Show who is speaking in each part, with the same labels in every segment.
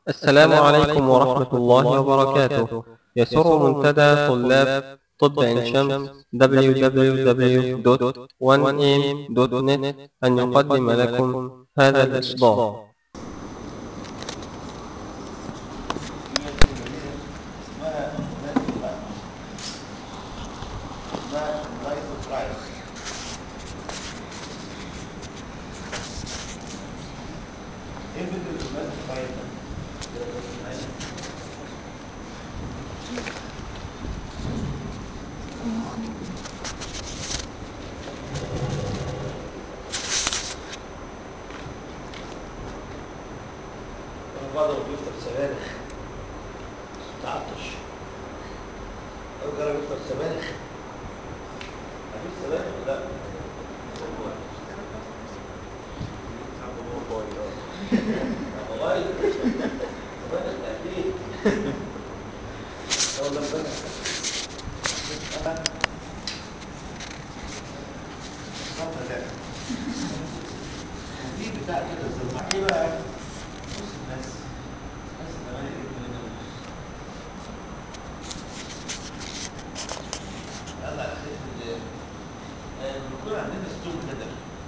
Speaker 1: السلام عليكم ورحمة الله وبركاته يسر منتدى طلاب طب عين شمس www.1am.net أن يقدم لكم هذا الإصدار
Speaker 2: ايه فكرة المادة بتاعتنا؟ انا بقدر بيفطر سبانخ تعطش او جرب يفطر سبانخ عارفين سبانخ ولا لا؟ موبايل سبانخ تأكيد ولا سبانخ وفي بتاع كده زي ايه بقى؟ بص الناس بس كمان يلا على خير الله بنكون عندنا ستون كده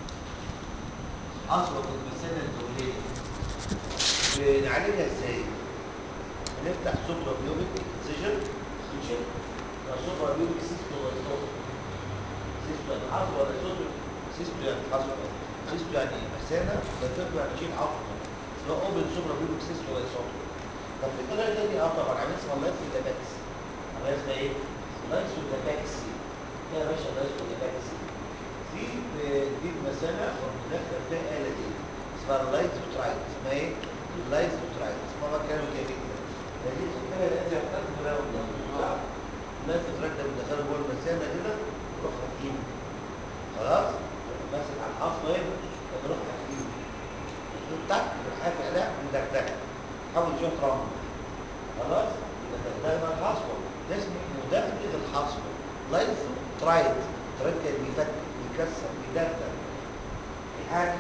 Speaker 2: أصبغ المثانة الدولية بنعالجها ازاي؟ نفتح سوبرا بيوبيك سيجن سيجن سوبرا بيوبيك سيستو ولا سوبرا سيستو يعني حصوة ولا سوبرا سيستو يعني حصوة سيستو يعني مثانة ولا يعني شيء عظم سواء اوبن سوبرا بيوبيك سيستو ولا سوبرا طب في طريقة تانية اه طبعا عامل اسمها لايف ولا عامل اسمها ايه؟ لايف ولا باكسي يا باشا لايف ولا باكسي دي دي المثانة وبندخل فيها آلة دي اسمها اللايت بترايت اسمها ايه؟ اللايت بترايت اسمها بقى كلام جميل دي الحكاية اللي انت هتاخد منها اللايت بترايت ده بندخله جوه المثانة كده نروح فاتحينه خلاص؟ ماسك على الحصوة هنا ونروح فاتحينه تك نروح قافل عليها مدغدغة حاول شوية رمل خلاص؟ مدغدغة الحصوة ده اسمه مدغدغ الحصوة لايت ترايت ترايت كان بيفتح بيكسر بيدغدغ بيحاكي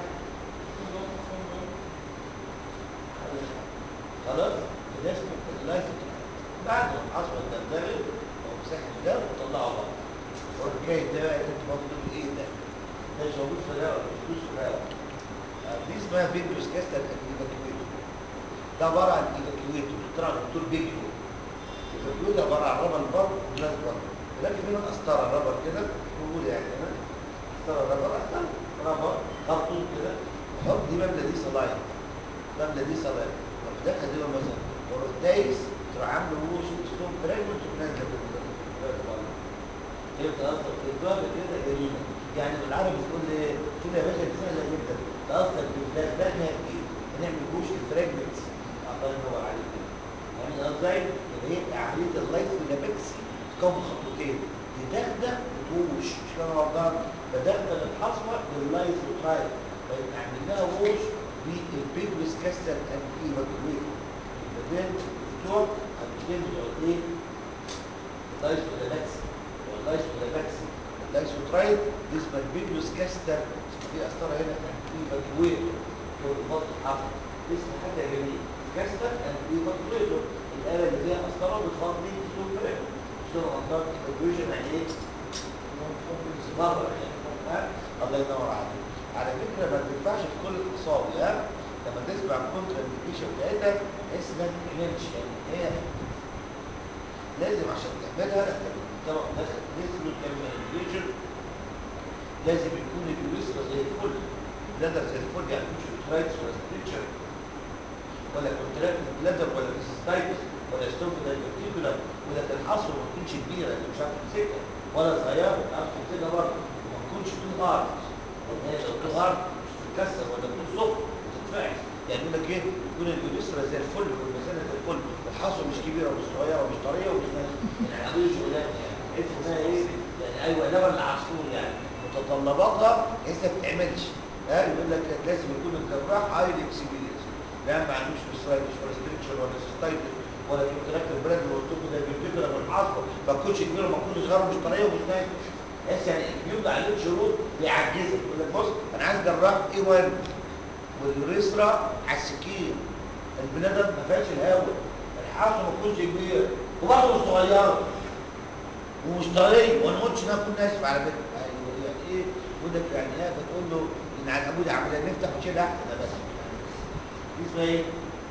Speaker 2: خلاص ده اسمه اللايف بعد ما العصبه الدغدغه او مساحه ده وطلعه بره والحكايه ده بقى انت برضه ايه ده؟ ده مش موجود في الرئه مش موجود في الرئه دي اسمها بيجلوس كاستر ايفاكيويتور ده عباره عن ايفاكيويتور طلع دكتور بيجلو ايفاكيويتور عباره عن ربر بر وجلاس بر لكن هنا قسطره ربر كده موجوده يعني هنا قسطره ربر قسطره ربر خرطوم كده حط دي مبنى دي صلاين مبنى دي صلاين طب ده خدمه مثلا وروح دايس تروح عامل وش ستون فراجمنت ونازله بالظبط فهمت قصدك الضرب كده جميله يعني بالعربي تقول لي تقول يا باشا دي سهله جدا ده قصدك بالبلدانها ايه؟ هنعمل وش الفراجمنتس الله ينور عليك كده يعني ازاي؟ اللي هي عمليه اللايف والابكسي تكون خطوتين تدغدغ وتوش مش كده غلطان بدغدغ الحصوه باللايف وترايل فنعمل لها ووش بالبيجوس كاستر اند ايفاكويت البدين بتوع البدين بتوع ايه؟ اللايف والابكسي واللايف والابكسي اللايف وترايل دي اسمها البيجوس كاستر في قسطره هنا ايفاكويت فوق البطن الحصوه دي اسمها حاجه جميله كاستر اند ايفاكويتور الاله اللي فيها قسطره بتخاط بيه ستون فريم ستون غلطان ايفاكويشن يعني ايه؟ بره يعني الله ينور عليك على فكره ما تنفعش في كل الاقسام ها لما تسمع الكونترا انديكيشن بتاعتها تحس انها ما بتعملش يعني هي لازم عشان تعملها طبعا داخل جسم تعمل انديكيشن لازم يكون اليوريثرا زي الفل بلادر زي الفل يعني مش ترايتس ولا ستريتشر ولا كونتراكت بلادر ولا سيستايتس ولا ستوف دايفرتيكولار ولا الحصوه ما تكونش كبيره اللي مش عارف تمسكها ولا صغيره مش عارف تمسكها برضه وما تكونش تو هارد لان هي لو تو هارد مش تتكسر ولا تو سخن تتفعل يعني يقول لك ايه يكون اليوريثرا زي الفل والمثانه زي الفل الحصوه مش كبيره ومش صغيره ومش طريه ومش ناشفه يعني عاملين شغلانه يعني تحس انها ايه يعني ايوه لبن العصفور يعني متطلباتها تحس ما بتعملش ها يقول لك لازم يكون الجراح هايلي اكسبيرينس لا ما عندوش فيستايتس ولا ستريتشر ولا سيستايتس ولا كونتراكت البلد اللي قلت لكم ده بيرتكل بالعصبه ما تكونش كبيره وما تكونش صغيره ومش طريه ومش ناشفه تحس يعني بيوضع عليك شروط بيعجزك يقول لك بص انا عايز جراح اي 1 واليوريثرا على السكين البنادم ما فيهاش الهواء الحاصه ما تكونش كبيره وبرضه مش صغيره ومش طريه وانا ما قلتش ان انا اكون ناشف على فكره ايوه يعني ايه يقول لك يعني ايه فتقول له ان على ابوي عمليه نفتح ونشيل احسن ده بس دي اسمها ايه؟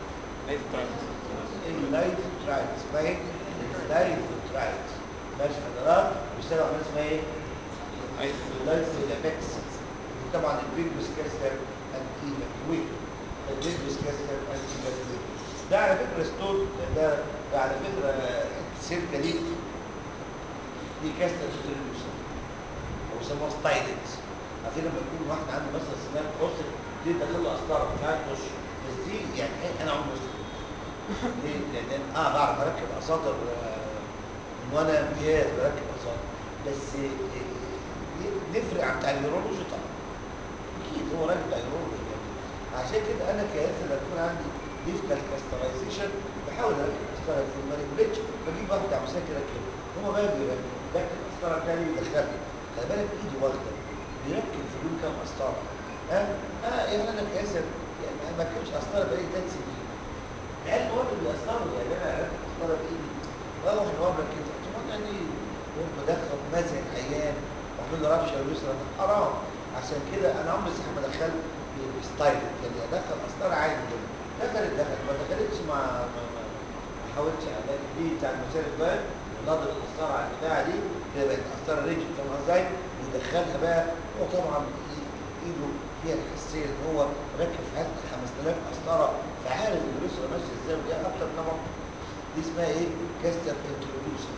Speaker 2: اللايف ترايت اسمها ايه؟ اللايف ترايت ماشي حضرات بيشتغل على اسمها ايه؟ اللايف الابكس طبعا البيج بسكاستر اند ويك البيج بسكاستر اند ويك ده على فكره ستون ده ده على فكره السلكه دي دي كاستر ديستريبيوشن او يسموها ستايلت عارفين لما يكون واحد عنده مثلا سنان قصر دي داخل له قسطره مش عارف يخش بس دي يعني إيه، انا عمري ما ليه؟ لان أنا- اه بعرف اركب اساطر آه، من وانا امتياز بركب اساطر بس آه، آه، نفرق عن بتاع النيورولوجي طبعا اكيد هو راجل بتاع النيورولوجي يعني عشان كده انا كياسر لما يكون عندي ديفكال كاسترايزيشن بحاول اركب قسطره في المانيبوليتش بجيب واحد بتاع مساكن اركبه هو بقى بيركب يركب قسطره تاني يدخلها خلي بالك ايده واخده بيركب في اليوم كام قسطره ها اه يعني انا كياسر يعني ما بركبش قسطره بقالي ثلاث سنين العيال هو اللي بيأثروا يعني انا عرفت اختار بايدي واروح نوابر كده قلت له يعني يوم بدخل مازن عيان واعمل له ربشه ويسرى حرام عشان كده انا عمري صح ما دخلت بستايل يعني ادخل قسطره عادي كده دخلت دخلت ما دخلتش ما ما ما ما حاولتش على دي بتاع المسالك بقى ناظر القسطره على البتاعه دي كده بقت قسطره ريجل فاهم ازاي ويدخلها بقى هو طبعا ايده فيها الحساسيه ان هو راكب في حته 5000 قسطره فعارف اليسرى ماشيه ازاي ودي اكتر طبعا دي اسمها ايه؟ كاستر انتروديوسر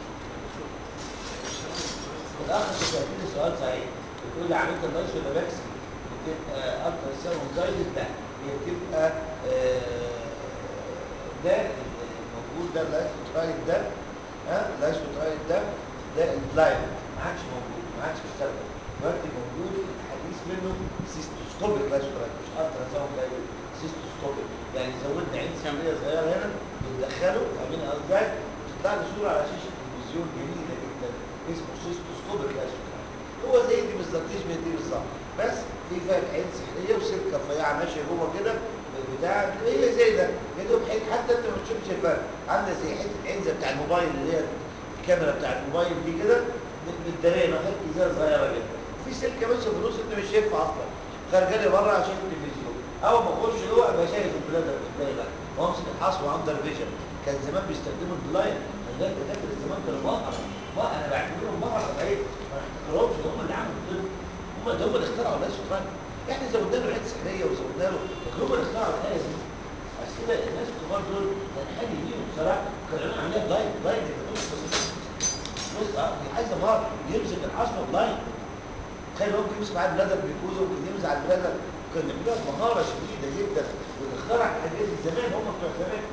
Speaker 2: الاخ كنت هتدي سؤال صحيح بتقول لي عملت اللايش ولا باكسي بتبقى الترا ساوند دايركت لا هي بتبقى آه، ده الموجود ده اللايسوترايد ده ها اللايسوترايد ده ده البلايند ما عادش موجود ما عادش بيستخدم دلوقتي موجود الحديث منه سيستوسكوبيك لايسوترايد مش الترا ساوند دايركت سيستوسكوبيك يعني زودنا عين سحريه صغيره هنا بندخله فاهمين قصدي ازاي؟ تطلع لي صوره على شاشه التلفزيون جميله جدا اسمه سيستوسكوبيك لايسوترايد هو زي دي بالظبط تشبه دي بالظبط بس في فرق عين سحريه وسلكه رفيعه ماشيه جوه كده بتاع هي زي ده يا دوب حته حتى انت ما بتشوفش الفرق عامله زي حته عنزه بتاع الموبايل اللي هي الكاميرا بتاع الموبايل دي كده متداريه حته ازازه صغيره جدا وفي سلكه ماشيه في النص انت مش شايفها اصلا خارجه لي بره عشان التلفزيون اول ما اخش جوه ابقى شايف البلاد قدامي بقى وامسك الحصوه اندر فيجن كان زمان بيستخدموا البلاين خلي بالك فاكر زمان كانوا بقر بقى انا بعتبرهم بقر طبيعيه ما اخترعوش هم اللي عملوا كده هم ده هم اللي اخترعوا الناس سبحان احنا زودنا له حته سحريه وزودنا له لكن هم اللي اخترعوا الحاجه دي عشان كده الناس الكبار دول كان حاجه ليهم بصراحه كانوا يعملوا عليها بلاين بلاين انت بص بص بص اه دي عايزه مهار يمسك الحصوه بلاين تخيل ممكن يمسك معاه البلادر بيكوزه وممكن يمسك على البلادر كان يعملوها بمهاره شديده جدا واللي اخترع الحاجات دي زمان هم بتوع زمان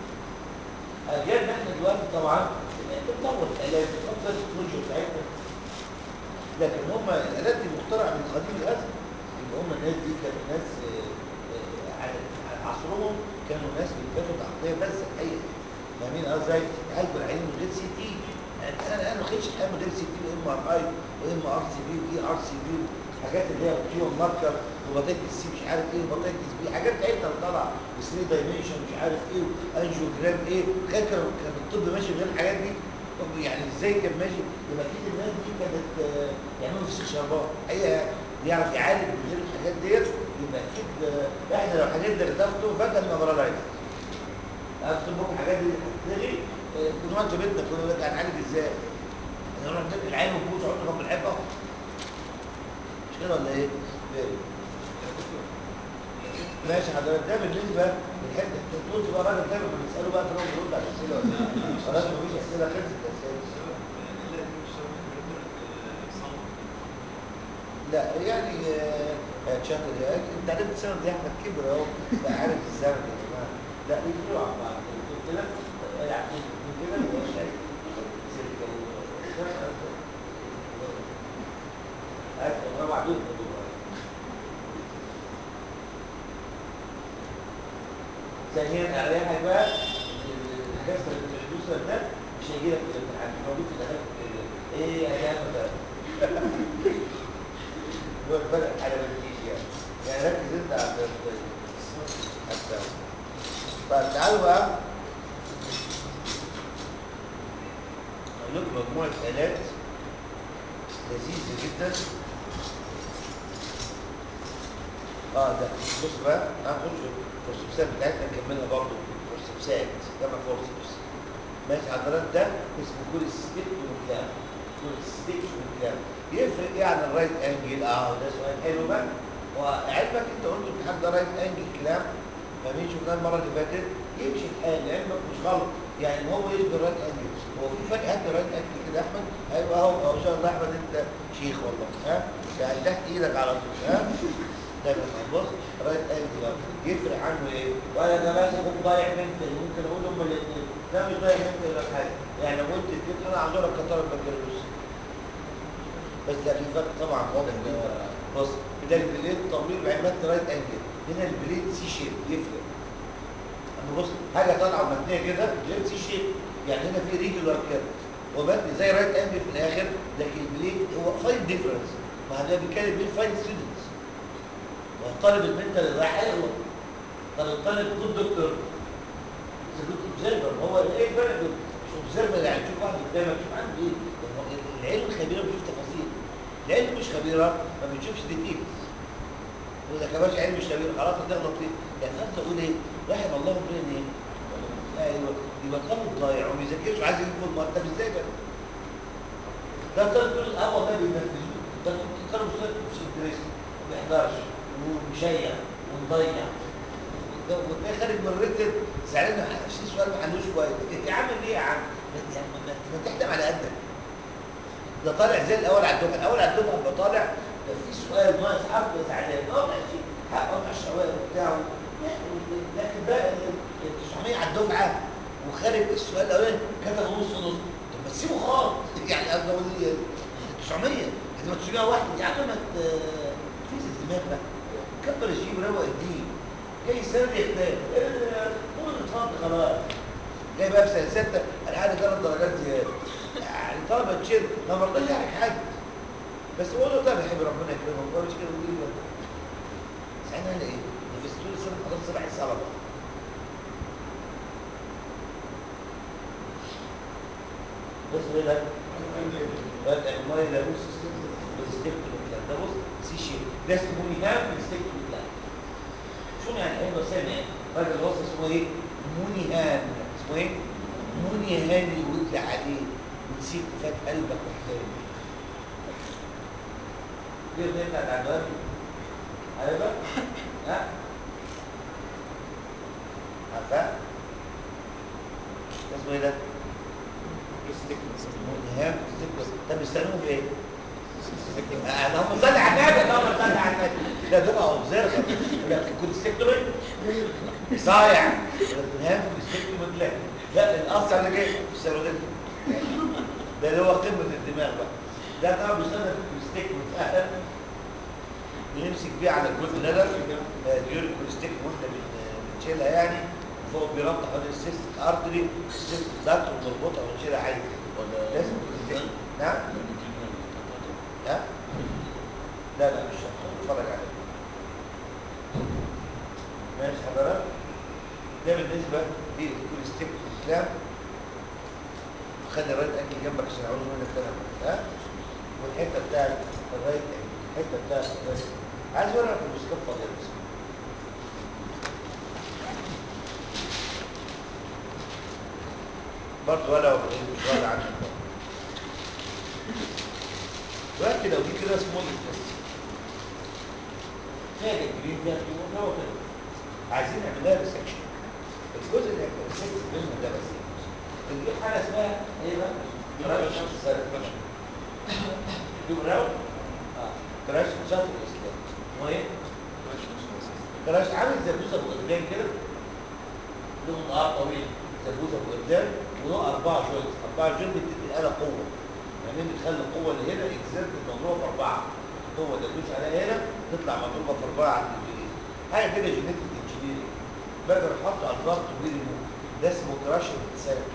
Speaker 2: اجيالنا احنا دلوقتي طبعا بنطور الالات بنطور التكنولوجيا بتاعتنا لكن هم الالات دي مخترعه من قديم الازل يبقى هم الناس دي كانوا ناس آه، آه، على على عصرهم كانوا ناس بيتكافوا تعقيديه بس الحقيقه فاهمين قصدي ازاي؟ يعالجوا العين من غير سي تي يعني انا انا ما خدتش الحقيقه من غير سي تي وام ار اي وام ار سي بي واي ار سي بي حاجات اللي هي تيوم ماركر وبطاطس سي مش عارف ايه وبطاطس بي حاجات بتاعتنا اللي طالعه ب 3 دايمنشن مش عارف ايه وانجيوجرام ايه كان كان كان الطب ماشي من غير الحاجات دي طب يعني ازاي كان ماشي يبقى اكيد الناس دي كانت آه، يعملوا فسيخ شربات اي يعرف يعالج من غير الحاجات ديت يبقى اكيد آه، احنا لو الحاجات دي اللي تاخده فجاه نبرالايز اكتب لكم الحاجات دي هتتلغي آه، كنا وقت بيتنا كنا نقول لك هنعالج ازاي؟ نروح ندق العين والبوز عمرنا ما بنحبها مش كده ولا ايه؟ إيه؟ ماشي حضرتك ده بالنسبه للحته التوت بقى راجل دايما بنساله بقى تروح بيرد على الاسئله ولا ايه؟ خلاص مفيش اسئله خلصت الاسئله لا يعني آه، شاطر يعني انت عرفت السنه دي احمد كبر اهو بقى عارف الزمن يا جماعه لا يفرقوا عن بعض قلت كده يعني كده مش شايف سلكه هات انا معدود ثانيا اريحك بقى الحاجات اللي البروسر ده مش هيجي لك في الامتحان مش موجود في دخلك ايه يا جامد ده هو الفرق على ما تجيش يعني يعني ركز انت على ال- حتى طيب تعالوا بقى اقول لكم مجموعه الات لذيذه جدا اه ده بص بقى هنخش في الفورسبسات بتاعتنا نكملها برضه فورسبسات جمع فورسبس ماشي حضرتك ده اسمه كل ستيك وكلام كل ستيك وكلام يفرق ايه عن الرايت انجل اه ده سؤال حلو بقى وعلمك انت قلت الامتحان ده رايت انجل كلام فاهمين شفناه المره اللي فاتت يمشي الحال علمك مش غلط يعني هو يشبه الرايت انجل هو في فرق حد رايت انجل كده يا احمد ايوه اهو اهو شاء الله احمد انت شيخ والله ها يعني تحت ايدك على طول ها دايما بص رايت انجل يفرق عنه ايه ولا ده ماسك ضايع منتل ممكن اقول هم الاثنين لا مش ضايع منتل ولا حاجه يعني لو قلت الاثنين انا عذرك كتر البكالوريوس بس لا في فرق طبعا واضح جدا بص ده البليد طويل بعماد رايت انجل هنا البليد سي شيب يفرق اما بص حاجه طالعه ومتنيه كده غير سي شيب يعني هنا في ريجولار كده هو متني زي رايت انجل في الاخر لكن البليد هو فاين ديفرنس ما ده بيتكلم مين فاين ستودنتس والطالب المنتال اللي رايح يغلط طب الطالب خد دكتور اوبزرفر هو ايه الفرق بين مش اوبزرفر يعني تشوف واحد قدامك تشوف عنده ايه العلم خبيره بتشوف تفاصيل العلم مش خبيره ما بتشوفش ديتيلز واذا كمان علم مش خبير خلاص هتغلط فيه يعني قصدي اقول ايه رحم الله امرئ ايه ايوه يبقى طالب ضايع وما بيذاكرش وعايز يجيب المرتب ازاي ده ده طالب طول القهوه ده بينفذوه ده طالب مش انترست ما بيحضرش ومشيع ومضيع وتلاقي خارج من الريتم زعلان في سؤال ما حلوش كويس يا عم ليه يا عم يعني ما تحتم على قدك ده طالع زي الاول على الدفعه الاول على الدفعه يبقى طالع ده في سؤال ناقص حق زعلان اه ماشي حقه مع الشوائب وبتاعه لكن ده ال 900 على الدفعه وخارج السؤال الاولاني كتب نص نص طب ما تسيبه خالص يعني قصدي اقول ايه 900 هتبقى 901 يا عم ما تفيز الدماغ بقى كبر الشيء وروق الدين جاي السنه دي اختلاف قول اتفضل خلاص جاي بقى في سنه سته انا عندي ثلاث درجات زياده يعني طلبه تشيل ما مرضاش يعرف حد بس قول له طب يحب ربنا يكرمك هو مش كده ودي بقى ساعتها قال ايه؟ ده في ستون السنه حضرت سبع الصلاه بص ايه ده؟ بدأ الماي ده بص بالستيكتور ده بص سي شيب ده اسمه مونيهام بالستيكتور ده شو يعني حلو سامع الراجل الوسط اسمه ايه؟ مونيهان اسمه ايه؟ مونيهان يود عليه ونسيب فات قلبك وحكايه دي الاغنيه بتاعت عبد عارفها؟ ها؟ عارفها؟ اسمه ايه ده؟ مونيهام طب بيستخدموا في ايه؟ انا هم صلي على النبي اللهم صلي على النبي ده دول اوبزرفر لا كنت سيكتوري صايع الهام سيكتوري لا لا الاصل اللي جاي في السيرودين ده اللي هو قمه الدماغ بقى ده طبعا بيستخدم ستيك متأهل بنمسك بيه على الجزء ندر ديوري ستيك واحنا بنشيلها يعني فوق بيربط حوالين السيستيك ارتري السيستيك داكت ونربطها ونشيلها عادي ده اسمه ستيك نعم ها؟ لا لا مش اتفرج عليه ماشي حضرتك ده بالنسبه لكل ستيب والكلام خلي الرايت انجل جنبك عشان اعوذ منك كلام ها والحته بتاعت الرايت انجل الحته بتاعت الرايت عايز ورقه في المسكاب فاضيه بس برضه ولا مش ولا عنك دلوقتي لو دي كده سمول ستيب فيها جنبين فيها فيها هو كده عايزين نعملها ريسكشن الجزء اللي هيبقى ريسكت منه ده بس بنجيب حاجه اسمها ايه بقى؟ كراش جيب راوند اه كراش شاطر الاسلام هو ايه؟ كراش عامل زي بوزه بغداد كده له نهار طويل زي بوزه بغداد وله اربعه جوينت اربعه جوينت بتدي الاله قوه يعني بتخلي القوه اللي هنا اكزيرت مضروبه في اربعه القوه اللي تدوس عليها هنا تطلع مضروبه في اربعه عند الجنين حاجه كده جينيتك انجينيرنج بقدر احط على الضغط وبيري ده اسمه كراش الانسان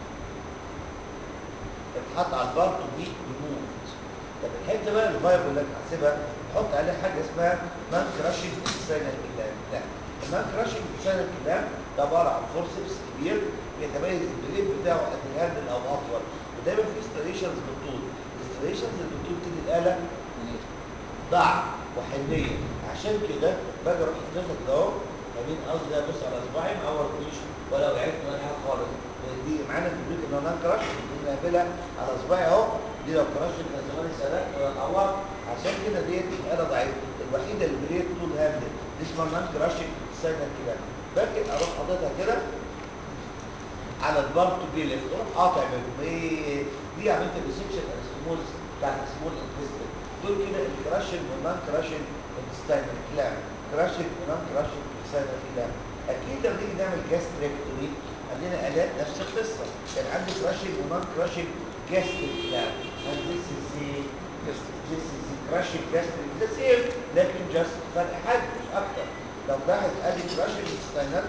Speaker 2: بتحط على البارت وبي ريموفد طب الحته بقى الفايبر اللي انا هحسبها نحط عليها حاجه اسمها مان كراشنج انسان الكلام لا المان كراشنج انسان الكلام ده عباره عن فورسبس كبير يتميز البليد بتاعه ان الهاندل او اطول ودايما في ستريشنز بالطول الستريشنز اللي بالطول تدي الاله ضعف وحنيه عشان كده باجي اروح حاططها كده اهو ما بين قصدي ابص على اصبعي ما عورتنيش ولا وقعت ولا حاجه خالص دي معانا في البيت ان انا كراش بنقابلها على اصبعي اهو دي لو كراش كان زماني سرقت ولا اتعورت عشان كده ديت الاله ضعيفه الوحيده اللي بليت طول هاندل دي اسمها نان كراشنج ساينال كده باجي اروح حاططها كده على البارت دي اللي تروح قاطع منهم ايه دي عملت الريسكشن الاسموز بتاع السمول انتستين دول كده الكراشن والنان كراشن انتستاينال كلام كراشن ونان كراشن انتستاينال كلام اكيد لما نيجي نعمل جاستريكتومي عندنا الات نفس القصه كان عندي كراشن ونان كراشن جاستريك كلام and this is the this is the crushing gastric the same لكن just فرق حجم مش اكتر لو لاحظ ادي كراشن انتستاينال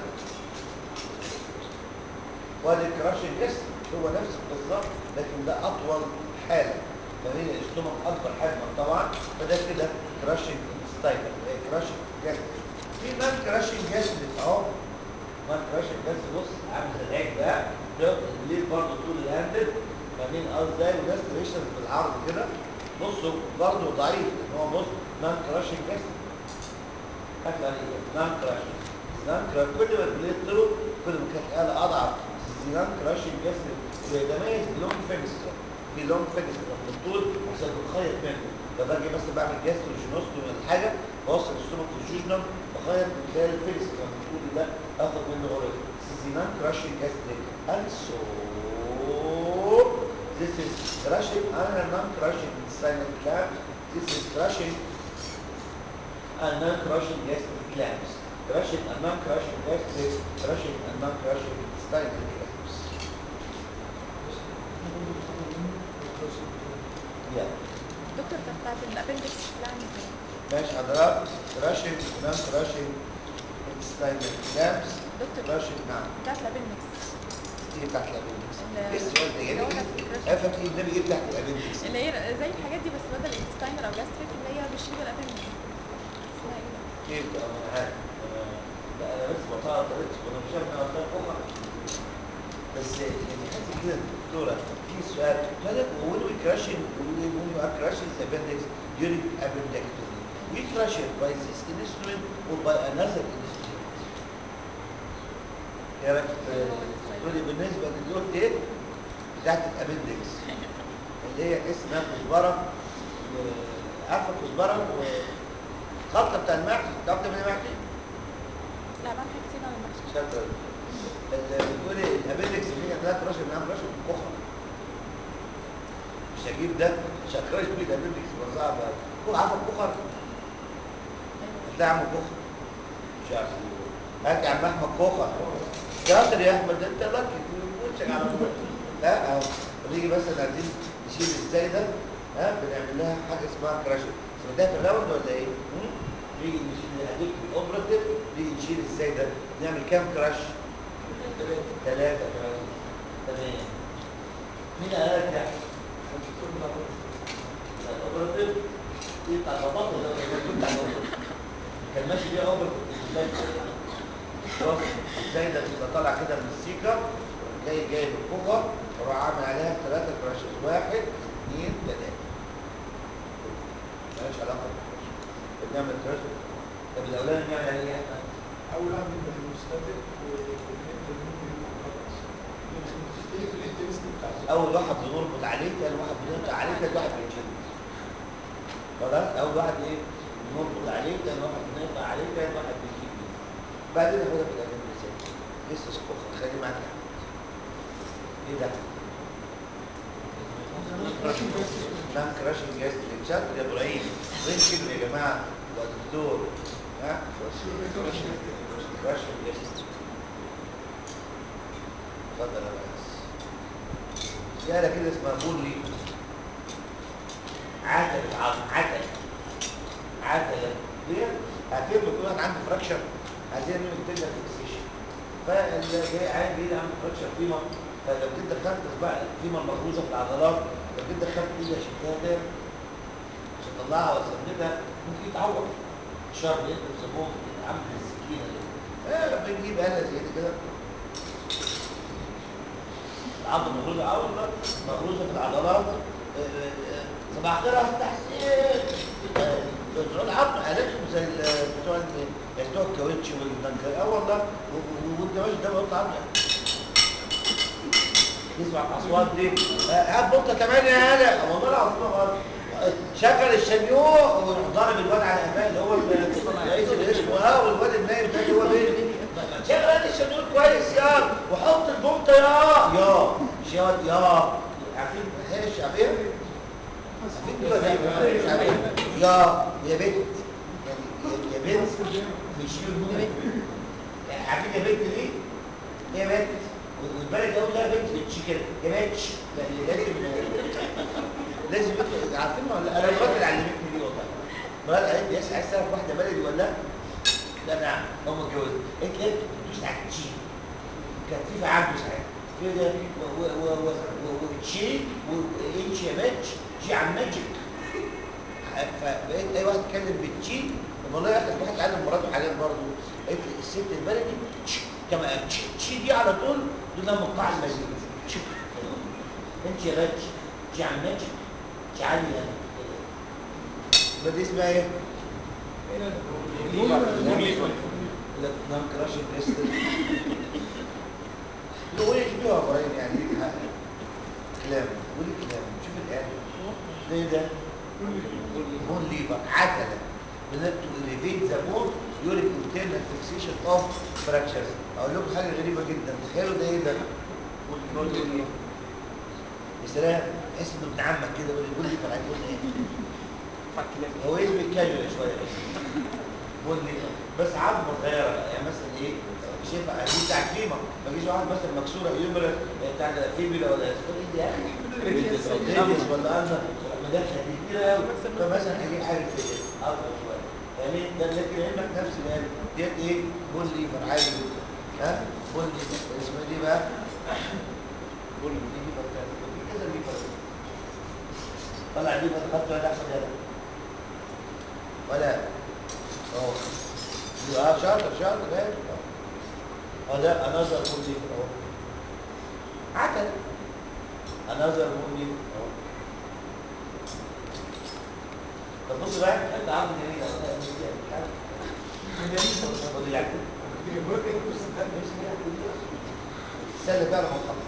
Speaker 2: وادي الكراشن جسم هو نفس بالظبط لكن ده اطول حاله ما بين الاستومك اكبر حجما طبعا فده كده كراشن ستايلر كراشن جسم في مان كراشن جسم اهو مان كراشن جسم بص عامل زي العيد ده ده الليل برضه طول الهاندل ما بين قصدي وده ستريشنز بالعرض كده بصوا برضه ضعيف ان هو بص مان كراشن جسم اكل عليه مان كراشن مان كراشن كل ما البليت طلع كل ما كانت الاله اضعف الزينان كراشن جسم ويتميز بلونج فينستر في لونج فينستر من الطول عشان بتخيط منه فباجي مثلا بعمل جاستروجينوستومي ولا حاجه بوصل الستومك في الجوجنم بخيط من خلال الفينستر من الطول ده اخد منه اوريج زينان كراشن جاستريك and so this is crushing and non-crushing silent clamp this is crushing and non-crushing gastric clamps crushing and non-crushing gastric crushing and non-crushing silent clamps yeah
Speaker 3: دكتور ده بتاعت الابندكس يعني ازاي؟
Speaker 2: ماشي حضرتك crushing non crushing silent clamps
Speaker 3: دكتور
Speaker 2: crushing نعم
Speaker 3: بتاعت الابندكس
Speaker 2: ايه تحت الابندكس
Speaker 3: ال-
Speaker 2: ايه السؤال ده
Speaker 3: اللي هو
Speaker 2: يعني
Speaker 3: نفس الcrushing.
Speaker 2: ايه افهم ايه النبي ايه تحت الابندكس
Speaker 3: اللي هي زي الحاجات دي بس بدل انتستاينر او جاستريك اللي هي بتشيل الابندكس اسمها ايه بقى؟
Speaker 2: كيف ده انا عارف أنا- لا انا بس بطلع طريقتي وانا مش فاهم انا قلت اخر بس يعني حاسس كده الدكتوره في سؤال مالك when we crushing when you are crushing the appendix during appendectomy we crush it by this instrument or by another instrument يا راجل تقولي بالنسبه لليوت ايه بتاعت الابندكس اللي هي اسمها كزبره و- عارفه كزبره وخلطه بتاع المحشي تعرف تعمل محشي؟
Speaker 3: لا بعمل حاجات كتير على المحشي
Speaker 2: شاطر اللي بتقولي الابندكس اللي هي ثلاث رشر نعم رشر كخه مش هجيب ده مش هكراش بيه الابندكس يبقى صعب هو عارفه الكخر هتلاقي عم كخر مش عارف هات يا عم احمد كخر شاطر يا احمد ده انت لاكي وشك على طول لا اهو بنيجي مثلا عايزين نشيل ازاي ده ها بنعمل لها حاجه اسمها كراش سمعتها في الراوند ولا ايه؟ هم؟ نيجي نشيل هديك الاوبراتيف نيجي نشيل ازاي ده نعمل كام كراش؟ ثلاثة كراش تمام مين قال لك ده؟ الاوبراتيف دي بتاع البطاطا ده ولا بتاع الاوبراتيف كان ماشي بيها اوبراتيف خلاص ازاي ده بيبقى طالع كده من السيكر جاي جاي بالكوكر وراح عامل عليها ثلاثة كراشز واحد اثنين ثلاثة مالهاش علاقة بالكراش بنعمل كراش طب الأولاني بنعمل عليه ايه احنا؟
Speaker 4: اول واحد من المستهدف والانترست بتاعته
Speaker 2: أول واحد بنربط عليه تاني واحد بنقطع عليه تاني واحد بيتشد خلاص أول واحد إيه؟ بنربط عليه تاني واحد بنقطع عليه تاني واحد بيشيل بيه بعدين ناخدها في الأمام الإنسان لسه سكوخة خلي معاك يا أحمد. إيه ده؟ نان كراشنج جاز شاطر يا ابراهيم وين كده يا جماعه والدكتور ها كراشنج جاز اتفضل يا ريس في آلة كده اسمها بولي عتل العظم عتل عتل دي عارفين لما يكون واحد عنده فراكشر عايزين نعمل تبدا فيكسيشن فاللي جاي عايز جاي عنده فراكشر فيمر فلو كنت دخلت بقى الفيمر مغروزه في العضلات لو كنت دخلت ايدي شلتها تاني عشان اطلعها واثبتها ممكن يتعور الشر اللي انت بتسموه عامل السكينه دي آه بنجيب آلة زي دي كده العضله مغروزه اه والله مغروزه في العضلات آه، آه، صباح الخير يا أستاذ حسين آه، بتوع العظم قالتهم زي ال- بتوع ال- بتوع الكاوتش والدنكر اه والله و- و- وانت ماشي ده بقطع عظم تسمع الاصوات دي آه، هات نقطه كمان يا هلا والله العظيم غلط شغل الشنيوع ويروح ضارب الواد على قفاه اللي هو ال- رئيس القسم اه والواد النايم ده اللي هو مين شغل الشنيوع كويس يا وحط البومطه يا يا مش يا يا عارفين هي الشعبيه عارفين دي ولا إيه؟ الشعبيه يا يا بنت يعني يا- يا بنت في شيل عارفين يا بنت ليه؟ يا بنت والبلد قوي لا بنت بتشي كده يا بنتش لأن لازم لازم يطلع عارفين ولا لا؟ انا مراتي اللي علمتني دي والله مراتي قالت لي ياسر عايز تعرف واحده بلدي ولا لا؟ لا نعم هم اتجوزت قالت لي بتدوس على التشي كانت في عنده ساعتها في ده و و و و وتشي وانش يا باتش تشي على الماجيك فبقيت اي واحد يتكلم بالتشي والله يا اخي واحد علم مراته حاجات برضه قالت لي الست البلدي تش كما قال تش تشي دي على طول دون مقطع المزيد تش انت يا باتش تشي على الماجيك تشي علي انا يبقى دي اسمها ايه؟ لا نام كراش البريستل تقول ايش بيها يا ابراهيم يعني ليك حق كلام قولي كلام شوف الآية ايه ده بون ليفر عتلة بنت to elevate the bone during internal fixation of fractures اقول لكم حاجة غريبة جدا تخيلوا ده ايه ده يا سلام تحس انه ابن عمك كده يقول لي بون ليفر هيقول ايه هو اسم الكاليولا شوية بس بون ليفر بس عظمة صغيرة بقى. يعني مثلا ايه شايفة دي بتاع كريمة ما يجيش واحد مثلا مكسورة يمرة بتاع الفيبيلا ولا تقول ايه دي يا اخي ريديس ولا انا مدخل دي كتير قوي فمثلا هجيب حاجة زي كده اصغر شوية يعني ده لكن علمك نفس الآلة ديت ايه بون ليفر عادي جدا ها بون ليفر اسمها دي بقى بون ليفر تاني في كذا ليفر طلع ليفر خدت ولا احسن يلا ولا اهو اه شاطر شاطر ايه اه ده انظر بون ليفر اهو عدل انظر بون ليفر اهو طب بص بقى انت عامل جميل اهو خد يعني سهل بقى لما تخلص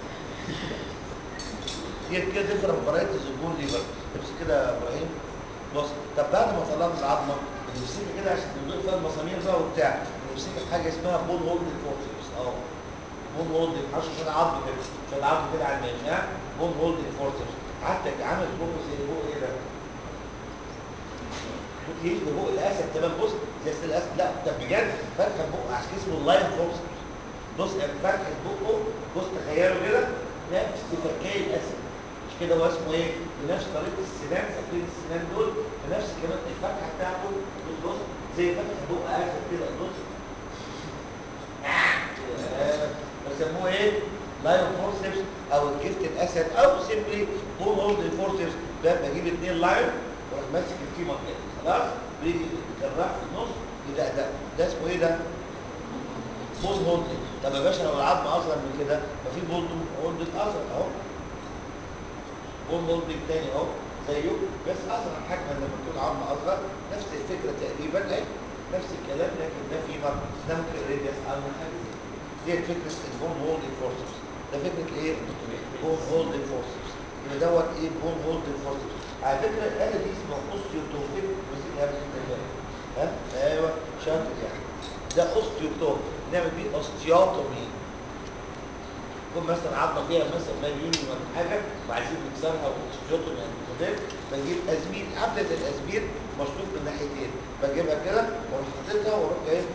Speaker 2: ديت كده تفرق برايه الزبون ليفر بص كده يا ابراهيم بص طب بعد ما طلعنا العظمه بنمسكها كده عشان نضيف فيها المسامير بقى وبتاع بنمسكها بحاجه اسمها بون هولدنج فورسز اهو بون هولدنج معرفش عشان عظم كده عشان عظم كده على الماشي ها بون هولدنج فورسز حتى عامل بوق زي بوق ايه ده؟ بوق ايه ده بوق الاسد تمام بص زي سل الاسد لا ده بجد فرخه بوق عشان اسمه اللاين فورسز بص فرخه بقه بص تخيلوا كده نفس فكاي الاسد مش كده هو اسمه ايه بنفس طريقه السنان فاكرين السنان دول بنفس كمان الفتحه بتاعته بص بص زي فتحه بق اسد كده بص آه، بيسموه ايه لايون فورسبس او الجفت الاسد او سيمبلي بول هولد فورسبس ده بجيب اثنين لايون واروح ماسك الفيمر كده خلاص بيجي الجراح في النص يدقدق ده اسمه ايه ده بول هولدنج طب يا باشا لو العظم اصغر من كده ففي بول هولدنج اصغر اهو بول هولدنج تاني اهو زيه بس اصغر حجما لما تكون عظم اصغر نفس الفكره تقريبا اهي نفس الكلام لكن ده فيمر ده ممكن ريديوس او حاجه زي كده دي فكره البون هولدنج فورسز ده فكره ايه بون هولدنج فورسز يبقى دوت ايه بون هولدنج فورسز على فكره الاله دي اسمها اوستيوتوفيك مسكها بس انت ها ايوه شاطر يعني ده اوستيوتوم نعمل بيه اوستيوتومي يكون مثلا عظمه فيها مثلا مليون ولا حاجه وعايزين نكسرها واوستيوتومي يعني كده بجيب ازميل عامله زي الازميل مشطوط من ناحيتين بجيبها كده واروح حاططها واروح جايب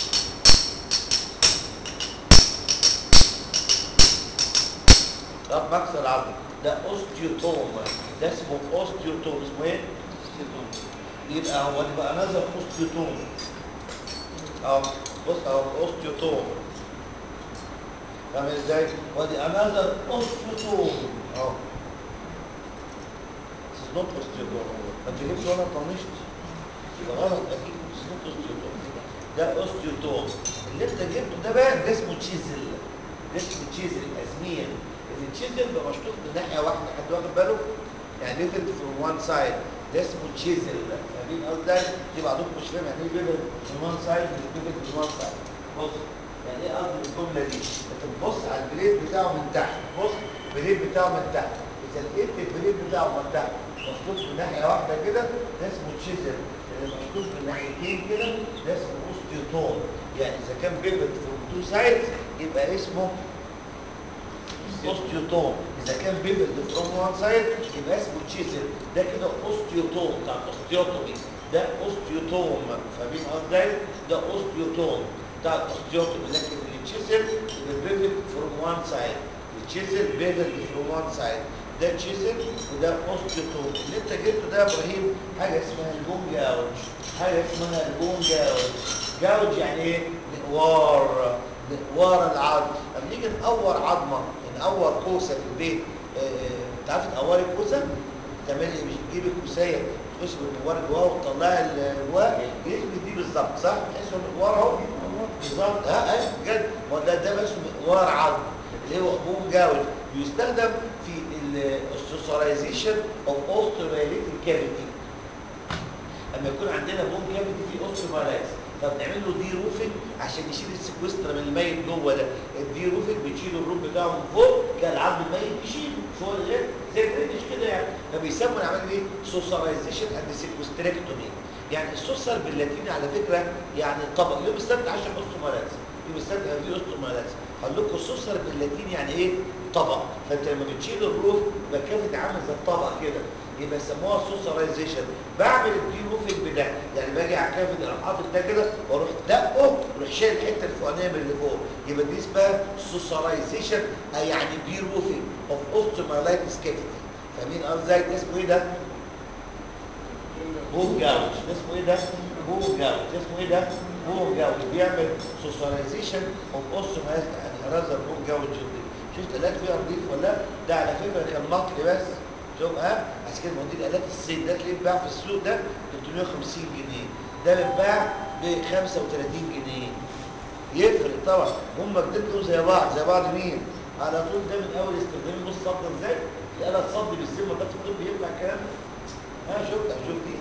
Speaker 2: طب بكسر العظم ده اوستيوتوم ده اسمه اوستيوتوم اسمه ايه؟ يبقى هو اللي بقى نظر اوستيوتوم اهو بص اهو اوستيوتوم فاهم ازاي؟ ودي انذر اوستيوتوم اهو This is not osteotomy ما تجيبش وانا طنشت يبقى غلط اكيد This is not osteotomy ده اوستيوتوم اللي انت جبته ده بقى ده اسمه تشيزل ده اسمه تشيزل ازميل التشيزل بقى مشطوط من ناحيه واحده حد واخد باله يعني ليفل فروم وان سايد ده اسمه تشيزل فاهمين قصدي دي بعضكم مش فاهم يعني ايه ليفل من وان سايد ليفل من وان سايد بص يعني ايه قصدي الجمله دي انت بتبص على البليد بتاعه من تحت بص البليد بتاعه من تحت اذا لقيت البليد بتاعه من تحت مشطوط من ناحيه واحده كده ده اسمه تشيزل اللي مشطوط من ناحيتين كده ده اسمه اوستيوتوم يعني اذا كان بيفت فروم تو سايدز يبقى اسمه اوستيوتوم اذا كان بيفت فروم وان سايد يبقى اسمه تشيزل ده كده اوستيوتوم بتاع الاوستيوتومي ده اوستيوتوم فاهمين قصدي ده اوستيوتوم بتاع الاوستيوتومي لكن التشيزل يبقى بيفت فروم وان سايد التشيزل بيفت فروم وان سايد ده تشيزل وده اوستيوتوم اللي انت جبته ده يا ابراهيم حاجه اسمها البون جاوج حاجه اسمها البون جاوج جاوج يعني ايه مقوار مقوار العظم لما نيجي نقور عظمه نقور كوسه في البيت آه، آه، تعرفي تقوري الكوسه تعملي ايه مش تجيبي الكوسيه تخش بالمقوار جواها وتطلعي الجواه يشبه دي بالظبط صح تحسوا المقوار اهو بالظبط ها ايوه بجد ما ده ده بس مقوار عظم اللي هو بون جاوج بيستخدم في الاوستوسرايزيشن اوف اوستومايليتيك كافيتي اما يكون عندنا بون كافيتي فيه اوستومايلايتس فبنعمل له دي روفنج عشان يشيل السكوستر من الميت جوه ده الدي روفنج بتشيل الروف بتاعه من فوق كان العظم الميت يشيله شو غير زي الريدش كده يعني فبيسموا العمليه دي سوسرايزيشن اند سيكوستريكتومي يعني السوسر باللاتيني على فكره يعني طبق يوم السبت عشان اوستومايلايتس يوم السبت هيبقى فيه اوستومايلايتس هقول لكم السوسر باللاتيني يعني ايه طبق فانت لما بتشيل الروف يبقى كافه عامل زي الطبق كده يبقى يسموها سوسرايزيشن بعمل الدي روفنج بده يعني باجي على كافه اروح حاطط ده كده واروح دقه واروح شايل الحته الفوقانيه من اللي فوق يبقى دي اسمها سوسرايزيشن اي يعني دي روفنج اوف اوستومايلايتس كافيتي فاهمين قصدي ازاي ده اسمه ايه ده؟ بوم جاوج ده اسمه ايه ده؟ بوم جاوج ده اسمه ايه ده؟ بوم جاوج بيعمل سوسرايزيشن اوف اوستومايلايتس يعني رازر بوم جاوج شفت الات فيها نضيف ولا لا؟ ده على فكره كان نقل بس شوف ها عشان كده دي الالات الصين ده تلاقيه بيتباع في السوق ده ب 350 جنيه ده بيتباع ب 35 جنيه يفرق طبعا هم جدتهم زي بعض زي بعض مين على طول ده من اول استخدامي بص صد ازاي الاله تصد بالسم ده في الطب ينفع الكلام ده ها شفت شوف دي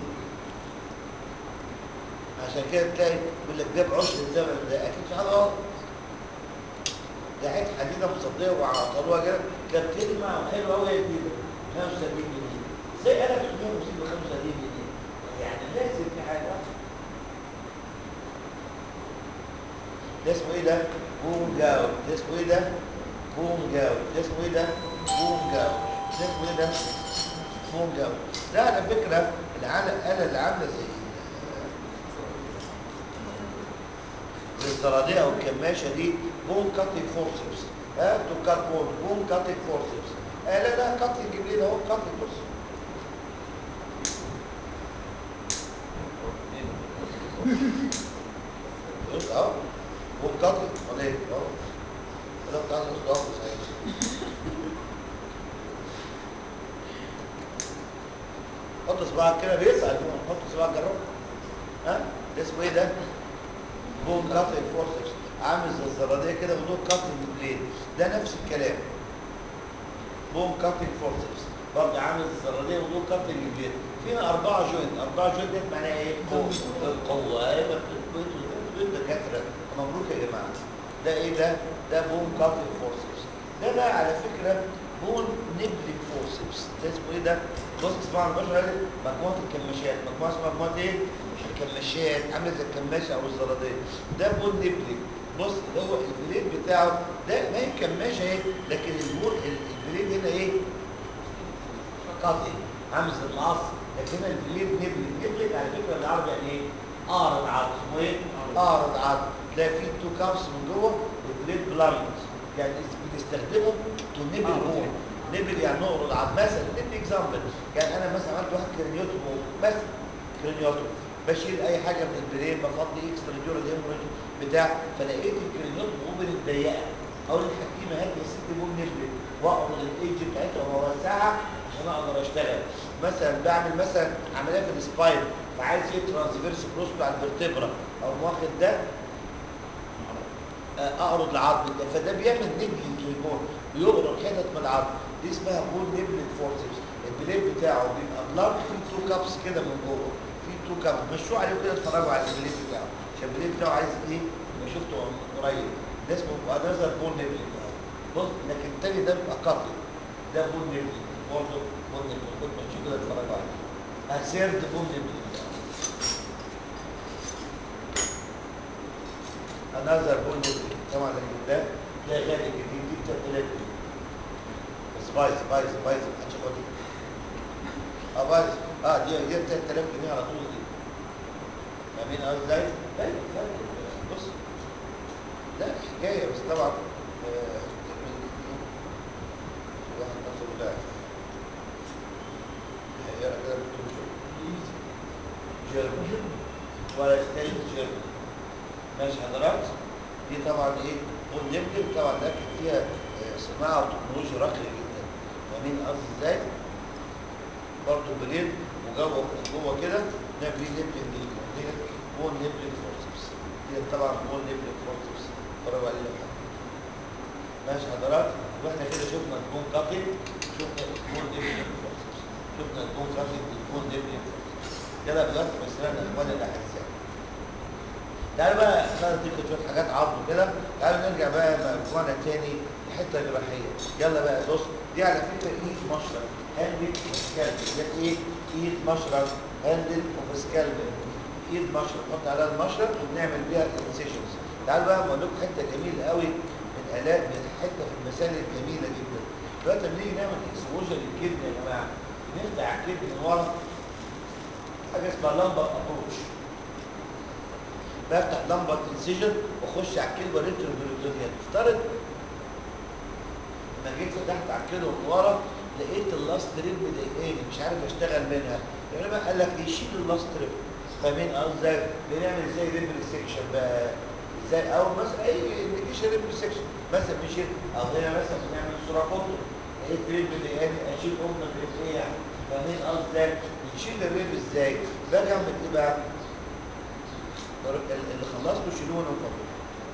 Speaker 2: عشان كده تلاقي يقول لك ده بعشر الزمن ده اكيد في حاجه غلط ده حته حديده مصديه وعطلوها كده كانت تلمع وحلوه قوي هي جديده 35 جنيه زي انا 350 ب 35 جنيه يعني لازم في حاجه ده اسمه ايه ده؟ بوم جاو ده اسمه ايه ده؟ بوم جاو ده اسمه ايه ده؟ بوم جاو ده اسمه ايه ده؟ بوم جاو ده على فكره الآلة الآلة اللي عامله زي زي الزراديه او الكماشه دي بوم كاتنج فورسبس ها تو كات بون بوم كاتنج فورسبس آلة ده كاتنج جبريل اهو كاتنج بص بص اهو بوم كاتنج ولا ايه اهو انا بتاع نص ضغط صحيح حط صباعك كده بيسأل حط صباعك جرب ها ده اسمه ايه ده؟ بوم كاتنج فورسبس عامل زي الزراديه كده ودول كاتنج بليد ده نفس الكلام بوم كاتنج فورسبس برضه عامل الزراديه ودول كاتنج بليد فينا اربعه جوينت اربعه جوينت دي معناها ايه؟ قوه القوه ايوه بنت دكاتره مبروك يا جماعه ده ايه ده؟ ده بوم كاتنج فورسبس ده بقى على فكره بون نبلك فورسبس ده اسمه ايه ده؟ بص اسمعوا البشر قال مجموعه الكماشات مجموعه اسمها مجموعه ايه؟ الكماشات عامله زي الكماشه او الزراديه ده بون نبلك بص اللي هو البليد بتاعه ده ما هي كماشه اهي لكن البون البليد هنا ايه؟ قاطع عامل زي المقص لكن هنا البليد نبلك نبلك على فكره بالعربي يعني ايه؟ اعرض عظم اسمه ايه؟ اعرض عظم تلاقي فيه تو كابس من جوه والبليد بلاند يعني بنستخدمه تو نبل بون نبل يعني نقرض عظم مثلا ندي اكزامبل يعني انا مثلا عملت واحد كرينيوتوم بس كرينيوتوم بشيل اي حاجه من البرين بفضي اكسترا جورال هيموريج بتاع فلقيت الكرينيوتوم اوبن ضيقه اقول للحكيمه هات يا ستي بون نبل واقرض الايدج بتاعتها واوسعها عشان اقدر اشتغل مثلا بعمل مثلا عمليه في السباين فعايز ايه ترانسفيرس بروستو على الفرتبرا او واخد ده آه، اقرض العظم ده فده بيعمل نبلنج للبون بيقرض حتت من العظم دي اسمها بون نبلنج فورسز البليد بتاعه بيبقى بلانك فيه تو كابس كده من جوه فيه تو كابس مشوا عليه كده اتفرجوا على البليد بتاعه عشان البليد بتاعه عايز ايه ما شفته قريب ده اسمه انذر بون نبلنج بص لكن التاني ده بيبقى قطر ده بون نبلنج برضه بون نبلنج خد مشوا كده اتفرجوا عليه اسيرد بون نبلنج انذر بون نبلنج طبعا لكن ده ده غالي جديد دي ب 3000 جنيه بس بايظ بايظ بايظ محدش ياخدها اه بايظ اه دي دي ب 3000 جنيه على طول دي فاهمين قصدي ازاي؟ باين باين بص لا حكايه بس طبعا آه، من- الواحد نفسه ضعف هيقرا كده بتقول شو جيرمان ولا ستيل جيرمان ماشي حضرات دي طبعا ايه والنبل طبعا ده كان فيها آه، صناعه وتكنولوجيا راقيه جدا فاهمين قصدي ازاي؟ برضه بليل وجوه جوه كده ده بري نبل دي دي بون نبل فورسبس دي طبعا بون نبل فورسبس اتفرجوا عليه لو حد. ماشي حضرات واحنا كده شفنا البون كاتنج شفنا البون نبل فورسبس شفنا البون كاتنج والبون نبل فورسبس يلا دلوقتي مسرنا اخواني الاحزاب تعالوا بقى انا اديكم شويه حاجات عظم كده تعالوا نرجع بقى مجموعنا تاني لحته جراحيه يلا بقى بص دي على فكره ايد مشرب هاندل وسكالب ده ايه ايد مشرب هاندل وسكالب ايد مشرب نحط عليها المشرب وبنعمل بيها انسيشنز تعالوا بقى بقول لكم حته جميله قوي من الات من حته في المسائل الجميله جدا دلوقتي لما نيجي نعمل اكسبوجر للكدن يا جماعه بنفتح الكدن من ورا حاجه اسمها لمبه ابروش بفتح لمبه انسيجن واخش على الكلمه ريتروبيريتونيال افترض لما جيت فتحت على الكلمه من ورا لقيت اللاست ريب مضايقاني مش عارف اشتغل منها يعني بقى قال لك يشيل اللاست ريب فاهمين قصدي ازاي بنعمل ازاي ريب ريسكشن بقى ازاي او مثلا اي انديكيشن ريب ريسكشن مثلا بنشيل او هنا مثلا بنعمل صوره فوتو لقيت ريب مضايقاني اشيل ام الريب ايه يعني فاهمين قصدي ازاي بتشيل الريب ازاي باجي اعمل ايه بقى اللي خلصته شيلوه من فضلكم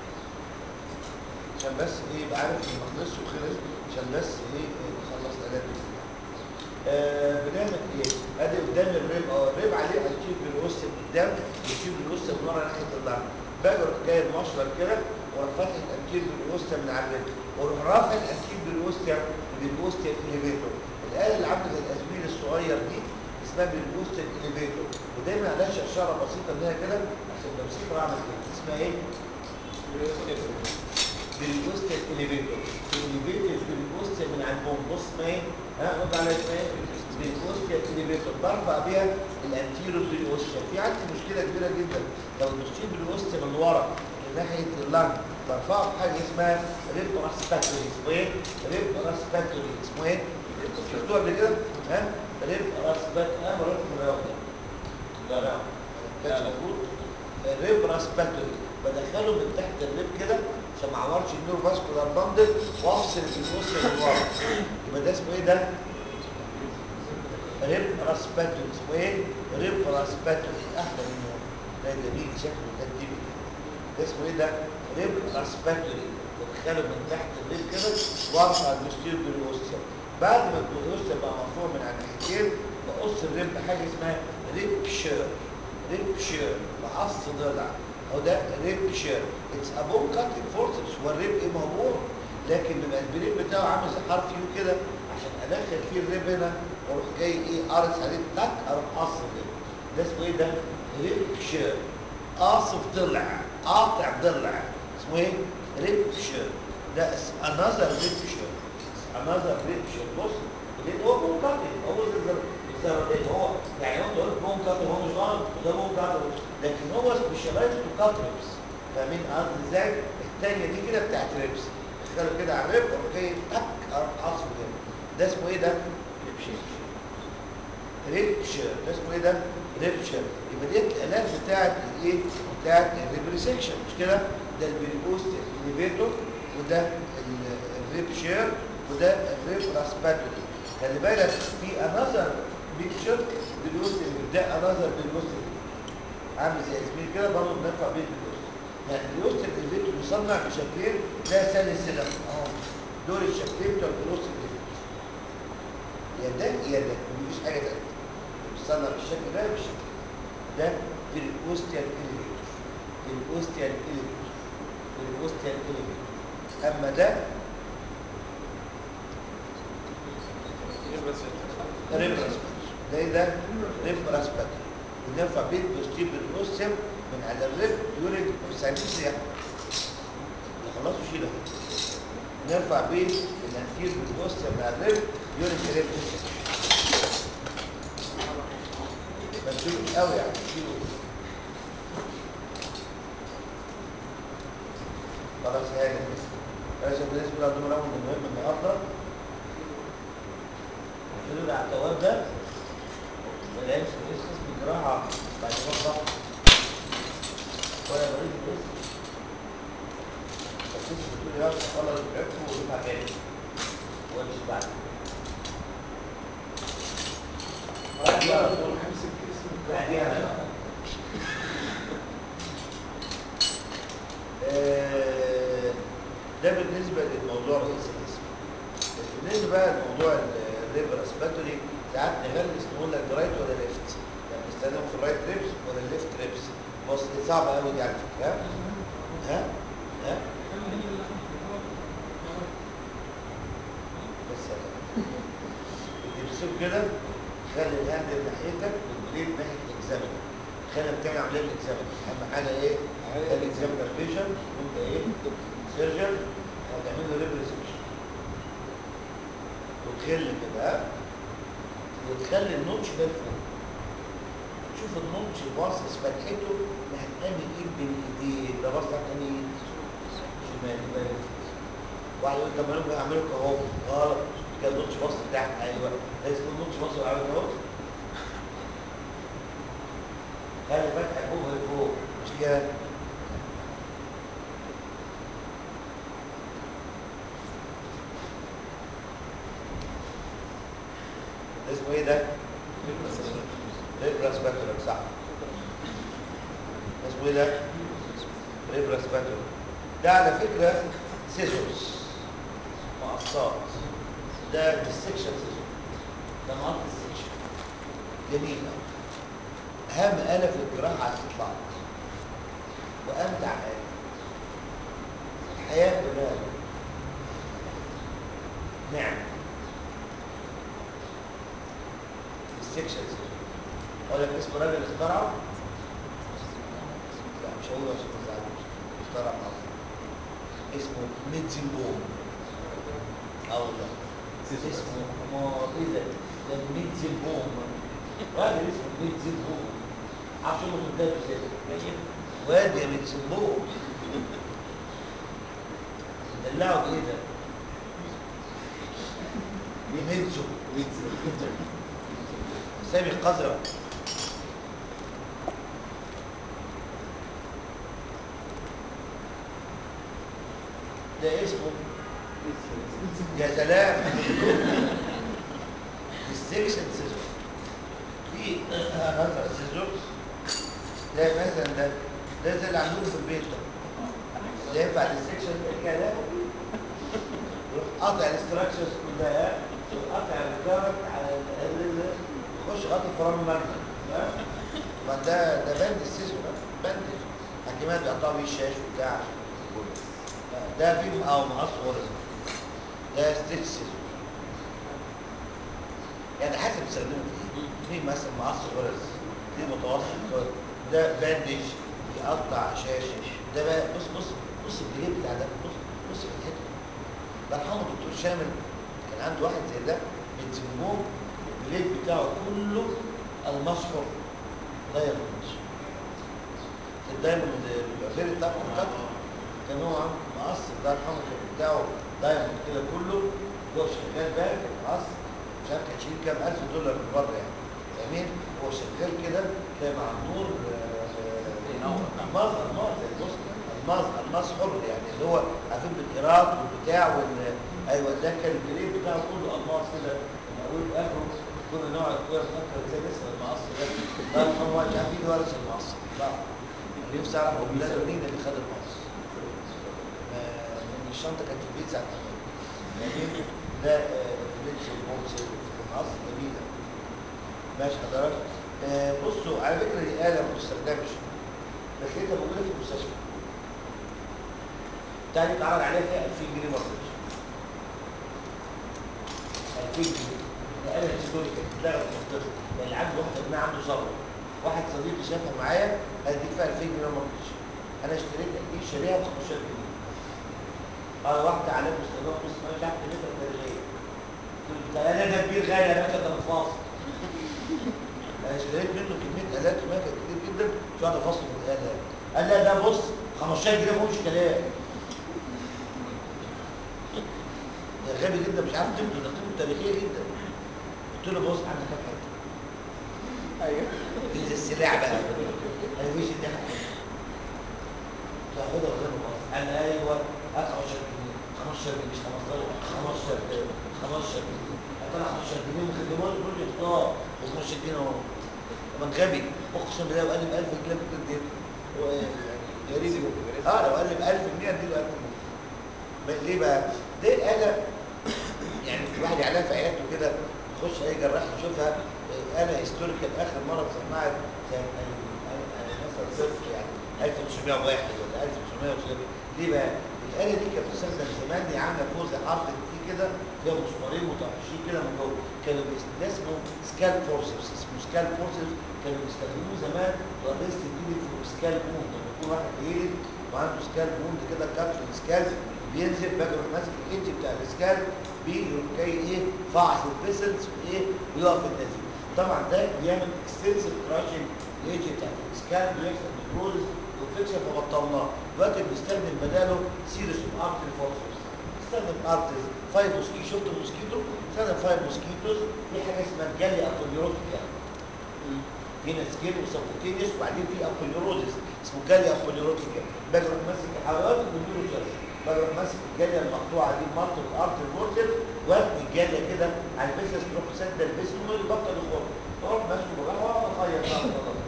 Speaker 2: عشان بس ايه يبقى عارف ان خلص وخلص عشان بس ايه نخلص الالات دي آه بنعمل ايه؟ ادي قدام الريب اه الريب عليه التيوب بالوسط من قدام والتيوب بالوسط من ورا ناحيه اللحم باجي اروح جاي المشرط كده واروح فاتح الانتيب بالوسط من على الريب واروح رافع الانتيب بالوسط بالوسط الاليفيتور الاله اللي عامله زي الازميل الصغير دي اسمها بالوسط الاليفيتور ودايما عليها شرشره بسيطه انها كده عشان بمسكها اعمل كده اسمها ايه؟ بالبوست الاليفيتور الاليفيتور بالبوست من على البوم بص ما ايه ها قلت على اسمها ايه بالبوست الاليفيتور برفع بيها الانتيرو بالوسط في عندي مشكله كبيره جدا لو المشكله بالوسط من ورا من ناحيه اللنج برفعه بحاجه اسمها ريب راسباتوري اسمه ايه ريب راسباتوري اسمه ايه شفتوه قبل كده ها ريب راسبات انا مرات من الرياضه لا لا كانش موجود الريب راسباتوري بدخله من تحت الريب كده عشان ما اعورش النيورو فاسكولار باندل وافصل الوسط من ورا يبقى ده اسمه ايه ده؟ ريب راسباتوري اسمه ايه؟ ريب راسباتوري احلى منه ده جميل شكله ده الدبي ده اسمه ايه ده؟ ريب راسباتوري بدخله من تحت الريب كده وارفع المستير بالوسط بعد ما الوسط بقى مرفوع من على الناحيتين بقص الريب بحاجه اسمها ريب شير ريب شير بقص ضلع هو ده ريب شير اتس ابون كاتنج فورسز هو الريب ايه موجود لكن بيبقى البريب بتاعه عامل زي حرف يو كده عشان ادخل فيه الريب هنا واروح جاي ايه قارص عليه تك اروح قص الريب ده اسمه ايه ده؟ ريب شير قاصف ضلع قاطع ضلع اسمه ايه؟ ريب شير ده انذر ريب شير انذر ريب شير بص لان هو بون كاتنج هو الزرادين هو يعني هو تقول بون كاتنج هو مش غلط وده بون كاتنج لكن هو سبيشالايز تو كات ريبس فاهمين قصدي ازاي؟ الثانيه دي كده بتاعت ريبس دخلوا كده على الريب وراح جاي تك اروح قاصه كده ده اسمه ايه ده؟ ريب شير ريب شير ده اسمه ايه ده؟ ريب شير يبقى دي الالات بتاعت الايه؟ بتاعت الريب ريسكشن مش كده؟ ده البريبوست اليفيتور وده الريب شير وده الريب راسباتوري خلي بالك في انذر بيكتشر بالوستر ده انذر بالوستر عامل زي اسمين كده برضه بنرفع بيه بالوستر يعني الوستر الفيتو بيصنع بشكلين ده سلسله اهو دول الشكلين بتوع الوستر يا ده يا ده مفيش حاجه تانيه بيصنع بالشكل ده بالشكل ده بالوستر الفيتو بالوستر الفيتو بالوستر الفيتو اما ده ريبرس ده ايه ده؟ ريبرس باتر بنرفع بيه البوستيب بالوستر من على الريب يوريد ما بيساعدنيش يعني خلصوا شيلها نرفع بيه الانفير بالوستر من على الريب يوريد ريب ما تشيلوش قوي يعني تشيلوا خلاص هاني لازم بالنسبه للعدوم راوند المهم النهارده الحلول على التواب ده ما لقيتش رئيس قسم الجراحه بعد ما صح ولا بريد الرئيس بس انت بتقول يا اخي خلاص تعبت وينفع جاي هو مش بعد بعديها على طول بعديها على طول آه، ده بالنسبه للموضوع رئيس القسم بالنسبه بقى لموضوع الريفر اسباتوري ساعات نغلس نقول لك رايت ولا ليفت يعني نستخدمه في الرايت ريبس ولا الليفت ريبس بص دي صعبه قوي دي على فكره ها ها بس يا جماعة. بتمسكه كده خلي الهاند ناحيتك والبليد ناحيه الاكزامينر خلي بتعمل عمليه الاكزامينر اهم حاجه ايه؟ الاكزامينر فيجن وانت ايه؟ سيرجن هتعمل له ريبريزنشن وتخل كده ها؟ وتخلي النوتش ده لفوق تشوف النوتش باصص فتحته ناحيه انهي ايد بين ايديه ده باصص ناحيه انهي ايد شمال يبقى لفوق. واحد يقول طب انا ممكن اعمله كهو غلط كده النوتش باصص تحت ايوه لازم يكون النوتش باصص عامل اهو خلي فتحه فوق لفوق مش كده ده اسمه ايه ده؟ ريبراس باكولر صح اسمه ايه ده؟ ريبراس باكولر ده على فكرة سيزورز مقصات ده السكشن سيزور ده مقص السكشن جميل أوي. أهم آلة في الجراحة على الإطلاق وأمتع آلة الحياة كلها نعم السكشن سيزور أقول لك اسم راجل اخترعه لا مش هقوله عشان ما تزعلوش اخترع معروف اسمه ميتزنبوم اه والله اسمه ما ايه ده ده ميتزنبوم راجل اسمه ميتزنبوم عارف شو من ده ازاي واد يا ميتزنبوم دلعوا بايه ده ميتزو ميتزو سامي القذرة ده اسمه يا سلام السكشن سيزور في هذا سيزور ده مثلا ده ده زي اللي عندهم في البيت ده ده ينفع للسكشن كده يروح قاطع الاستراكشرز كلها يروح قاطع الكارت على ال- ال- ال- يخش قاطع فرامل المرمى فده ده بند السيزور بند حكيمات بيقطعوا بيه الشاش وبتاع عشان يقولوا. ده فيه او مقص غرز ده ستيتش سيزور يعني حسب تستخدمه في ايه في مثلا مقص غرز في متوسط غرز. ده باندج يقطع شاشه ده بقى بص بص بص الجريب بتاع ده بص بص في الحته الله يرحمه الدكتور شامل كان عنده واحد زي ده بيتسموه الجريد بتاعه كله المصفر دايموند الدايموند اللي بيبقى غير الدايموند بتاعته كان هو عامل مقص الله يرحمه كان بتاعه دايموند كده كله هو شغال بقى مقص مش عارف كان شايل كام الف دولار من بره يعني فاهمين هو شغال كده تلاقي مع النور
Speaker 5: ينور.
Speaker 2: الماس الماس بص الماس الماس حر يعني اللي هو عارفين بالقراط والبتاع وال ايوه ده كان البريد بتاعه كله الماس كده من اوله لاخره كنا نقعد كده نفكر ازاي نسال المقص ده لا هو مش عارف يجي ورث المقص لا نفسي اعرف هو بلاد مين اللي خد المقص آه، لان الشنطه كانت في البيت ساعه ما جيت. يعني ده لبس البوكس المقص جميله ماشي حضرتك آه، بصوا على فكره دي اله ما بتستخدمش بس انت موجوده في المستشفى تاني اتعرض عليها فيها 2000 جنيه مصري 2000 جنيه ده انا هيستوريك اتلغت في الطفل اللي عنده واحد ابنها عنده ثوره واحد صديقي شافها معايا هديك فيها 2000 جنيه ما رضيتش انا اشتريت دي شاريها ب 15 جنيه اه واحده عليها مستخدمه نص ما مش عارف قيمتها التاريخيه قلت له ده انا ده كبير غالي يا باشا ده مفاصل انا اشتريت منه كميه الات مكن كتير جدا مش قاعد افصل في الالات قال لا ده بص 15 جنيه ما فيهوش كلام ده غبي جدا مش عارف قيمته ده قيمته تاريخيه جدا قلت له بص عندك كام حته
Speaker 5: ايوه
Speaker 2: دي السلاح بقى انا مش دي حاجه تاخدها غير خلاص انا ايوه 10 جنيه 15 جنيه مش 15 15 جنيه 15 جنيه هطلع 15 جنيه وخدمات بروجكت اه ب 15 جنيه اهو طب غبي اقسم بالله لو قال لي ب 1000 جنيه كنت اديته هو يعني يا ريت اه لو قال لي ب 1000 جنيه اديله 1000 جنيه ما- ليه بقى؟ دي آلة يعني الواحد يعلقها في عيادته كده يخش اي جراح يشوفها آه، آلة هيستوريكال اخر مرة اتصنعت سنة ال- ال- ال- مثلا صفر يعني 1901 ولا 1900 ليه بقى؟ الآلة دي كانت بتستخدم زمان دي عاملة فوق زي حرف تي كده فيها مسمارين متقشين كده من جوه كانوا بيست- ده اسمه سكال فورسز اسمه سكال فورسز كانوا بيستخدموه زمان لرئيس تبتدي في سكال بوند لما يكون واحد بيلد وعنده سكال بوند كده كات في السكال بينزل باجي يروح ماسك الايدج بتاع السكال بيروح جاي ايه فعص الفيسلز وايه ويقف النازل طبعا ده بيعمل اكستنسيف كراشنج الايدج بتاع السكال بيحصل نكروز وانفكشن فبطلناه دلوقتي بنستخدم بداله سيريس اوف ارتري فورسز استخدم ارتريز فايف موسكيتو شفت الموسكيتو استخدم فايف موسكيتوز في حاجه اسمها جالي ابوليروتيكا هنا سكين وسبوتينيوس وبعدين في ابوليروزس اسمه جاليا ابوليروتيكا باجي اروح ماسك الحلقات والنيوروجاس باجي اروح ماسك الجاليه المقطوعه دي مارتر الارت الفورتر واتني الجاليه كده على البيسس تروح سد البيسس ويبطل يخر اروح ماسكه بالراحه واقعد اخيط بقى خلاص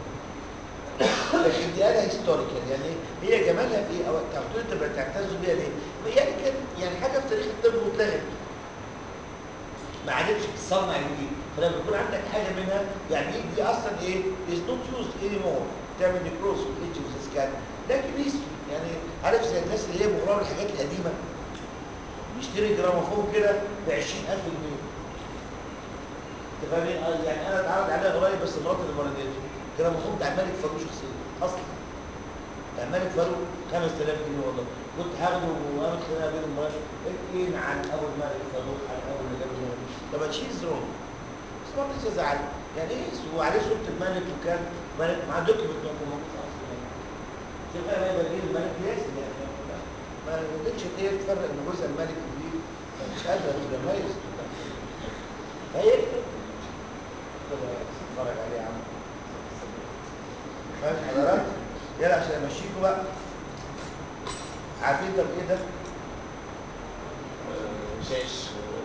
Speaker 2: لكن دي آلة هيستوريكال يعني هي جمالها في ايه او تعتبر انت بتعتز بيها ليه؟ يعني كان يعني حاجه في تاريخ الطب واتلغت ما عادتش تصنع جديد فلما يكون عندك حاجه منها يعني إيه دي اصلا ايه is not used anymore تعمل نيكروز في الايدج اوف سكان لكن history يعني عارف زي الناس اللي هي مغرمه بالحاجات القديمه بيشتري جراموفون كده ب 20000 جنيه انت فاهمين آه، يعني انا اتعرض عليا قريب بس مراتي اللي ما رضيتش جراموفون بتاع الملك فاروق شخصيا اصلا بتاع الملك فاروق 5000 جنيه والله كنت هاخده وانا خناقه بين المرات ايه عن اول ملك فاروق عن اول اللي جاب الملك طب شيز رونج بس ما مش زعل يعني ايه وعليه صوره الملك وكان ملك مع دوكيمنت ما كان موجود اصلا تبقى بقى يبقى جيل الملك لازم يعني ما- ما قدرتش هي تفرق ان جوزها الملك دي مش قادره تتميز هي كده اتفرج عليه يا عم فاهم حضرتك يلا عشان امشيكوا بقى عارفين طب ايه ده؟ شاش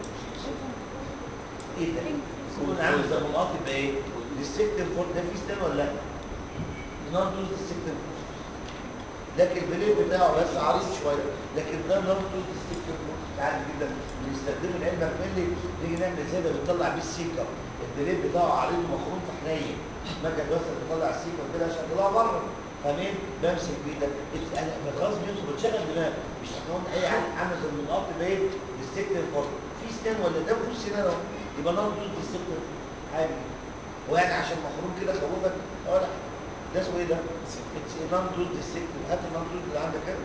Speaker 2: ايه ده؟ يكون عامل زي المنقط يبقى ايه؟ السكتر فور ده فيه ستان ولا لا؟ نون دوز السكتر لكن البليل بتاعه بس عريض شويه لكن ده نون دوز السكتر فور عادي جدا بنستخدمه لعلمك ملي نيجي نعمل زي ده بنطلع بيه السيكر البليل بتاعه عريض ومخروم في حنين مكن بس بنطلع السيكر كده عشان نطلعه بره فاهمين؟ بمسك بيه ده إت- انا خلاص بيمسك بتشغل دماغ مش هنقول اي حاجه عامل زي المنقط بايه؟ السكتر فور في ستان ولا ده مفيش ستان اهو يبقى نون دوز السكتر حاجه ويعني عشان مخروم كده خوفك ولا ده اسمه ايه ده؟ اتس نون دوز السكتر هات النون دوز اللي عندك كده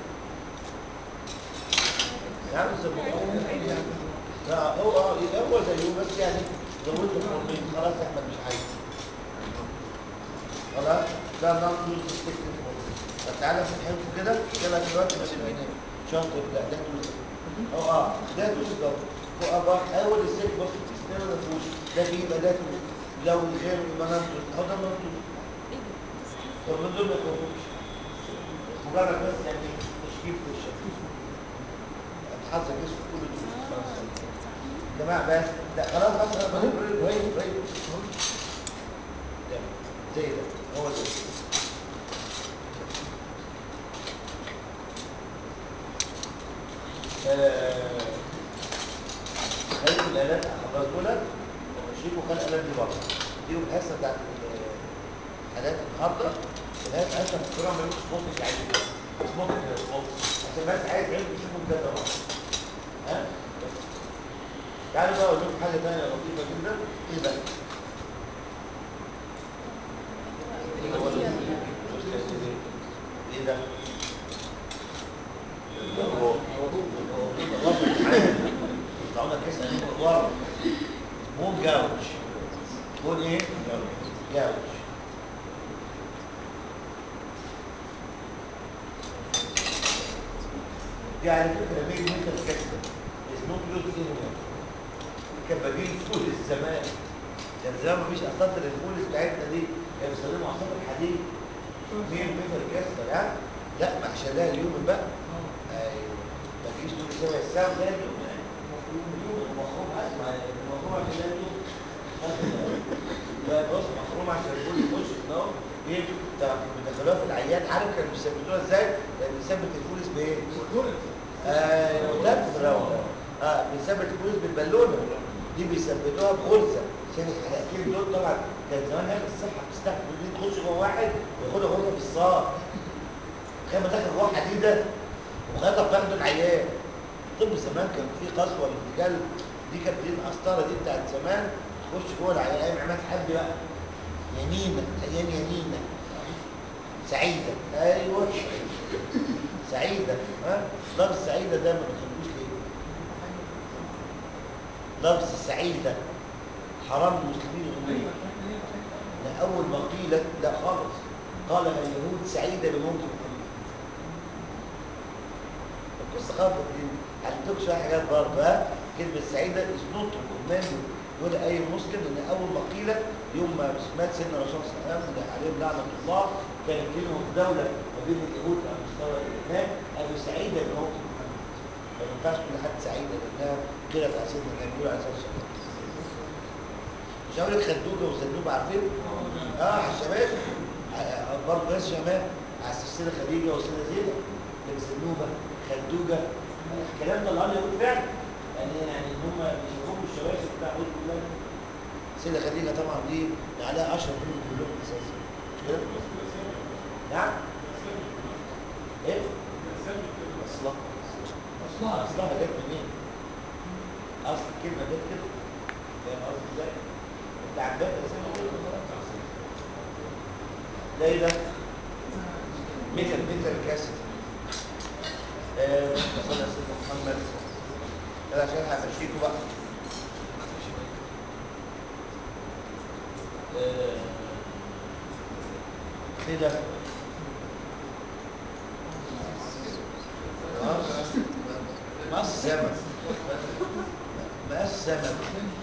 Speaker 2: يعني زي ما لا هو اه هو زيه بس يعني زود له فورمين خلاص يا احمد مش عايز خلاص ده نون دوز السكتر طب تعالى في الحلف كده يلا دلوقتي ما تبقى شاطر ده ده دوز اه اه ده دوز ده فوق أبا اول السك بص تستنى ده فوق ده فيه يبقى ده دوز لو غير يبقى نون دوز اهو ده نون دوز طب من دول ما يخوفوش مجرد بس يعني تشكيل في الشكل حظك اسود كله دول
Speaker 3: اه صح
Speaker 2: يا جماعه بس لا خلاص بس انا بقول بقول بقول بقول زي ده هو ده آه، خلي الالات خلاص دول وشيكوا خلي الالات دي بره دي الحصه بتاعت ال- الالات النهارده الالات عايزه الدكتوره ما يقولش سبوتنج عايز سبوتنج سبوتنج عشان بس عايز عيب يشوفوا بجد بعض ها بس تعالوا بقى اقول لكم حاجه ثانيه لطيفه جدا ايه ده؟ ايه هو ده؟ ايه ده؟ هو طبعا كيس ورا مو جاوش بون ايه؟ جاوش دي على فكره مين مين الكسر اسمه بيوت ايه كان بديل فول الزمان كان زمان مفيش اساطير الفول بتاعتنا دي كانوا بيستخدموا اساطير الحديد مين متر كسر ها لا ما عشان ده اليوم بقى ايوه ما تجيش تقول شبه الساعه ده اليوم يعني اليوم المفروض اسمع المفروض عشان ده اليوم لا بص مفروض عشان الفول يخش في نار ايه طبعا بيدخلوها في العيان عارف كانوا بيثبتوها ازاي؟ كان بيثبت الفولس بايه؟ ايوه ده الفراوله اه بيثبت الفولس بالبالونه دي بيثبتوها بغرزه عشان الحلقتين دول طبعا كان زمان اهل الصحه بتستخدم دي تخش جوه واحد وياخدها غرزه في الصار كان دخل جوه حديده وخدها بتاخده العيان طب زمان كان في قسوه للرجال دي كانت دي القسطره دي بتاعت زمان تخش جوه العيان ايام عماد حد بقى يمينة ايام يمينة سعيدة ايوه سعيدة ها لفظ سعيدة ده ما بتحبوش ليه لفظ سعيدة حرام المسلمين يغنيه لا اول ما قيلت لا خالص قال اليهود سعيدة بموت محمد القصة خالصة دي علمتك شوية حاجات برضه ها كلمة سعيدة از نوت ريكومندد يقول اي مسلم ان اول ما قيلت يوم ما مات سيدنا الرسول صلى الله عليه وسلم عليهم لعنه الله كان بينهم دوله ما بين اليهود على مستوى الاسلام ابو سعيده بموت محمد فما ينفعش تقول لحد سعيده لانها قيلت على سيدنا النبي عليه الصلاه والسلام مش هقول لك خدوجه وزنوبه عارفين؟ اه على الشباب ع- برضه ناس شباب على السيده خديجه والسيده زينب كان زنوبه خدوجه الكلام ده اللي يقول فعلا يعني يعني ان هم بيشوفوا الشباب بتاع دول كلها السيده خديجه طبعا دي عليها اشرف منهم كلهم اساسا مش كده؟ نعم ايه؟ اصلا اصلا اصلها جت منين؟ اصل الكلمه جت كده فاهم قصدي ازاي؟ انت عجبك اسامه كده ده ايه ده؟ متر متر كاسيت آه، صلى على سيدنا محمد كده عشان همشيكوا بقى آه، كده مقص مقص سمك مقص سمك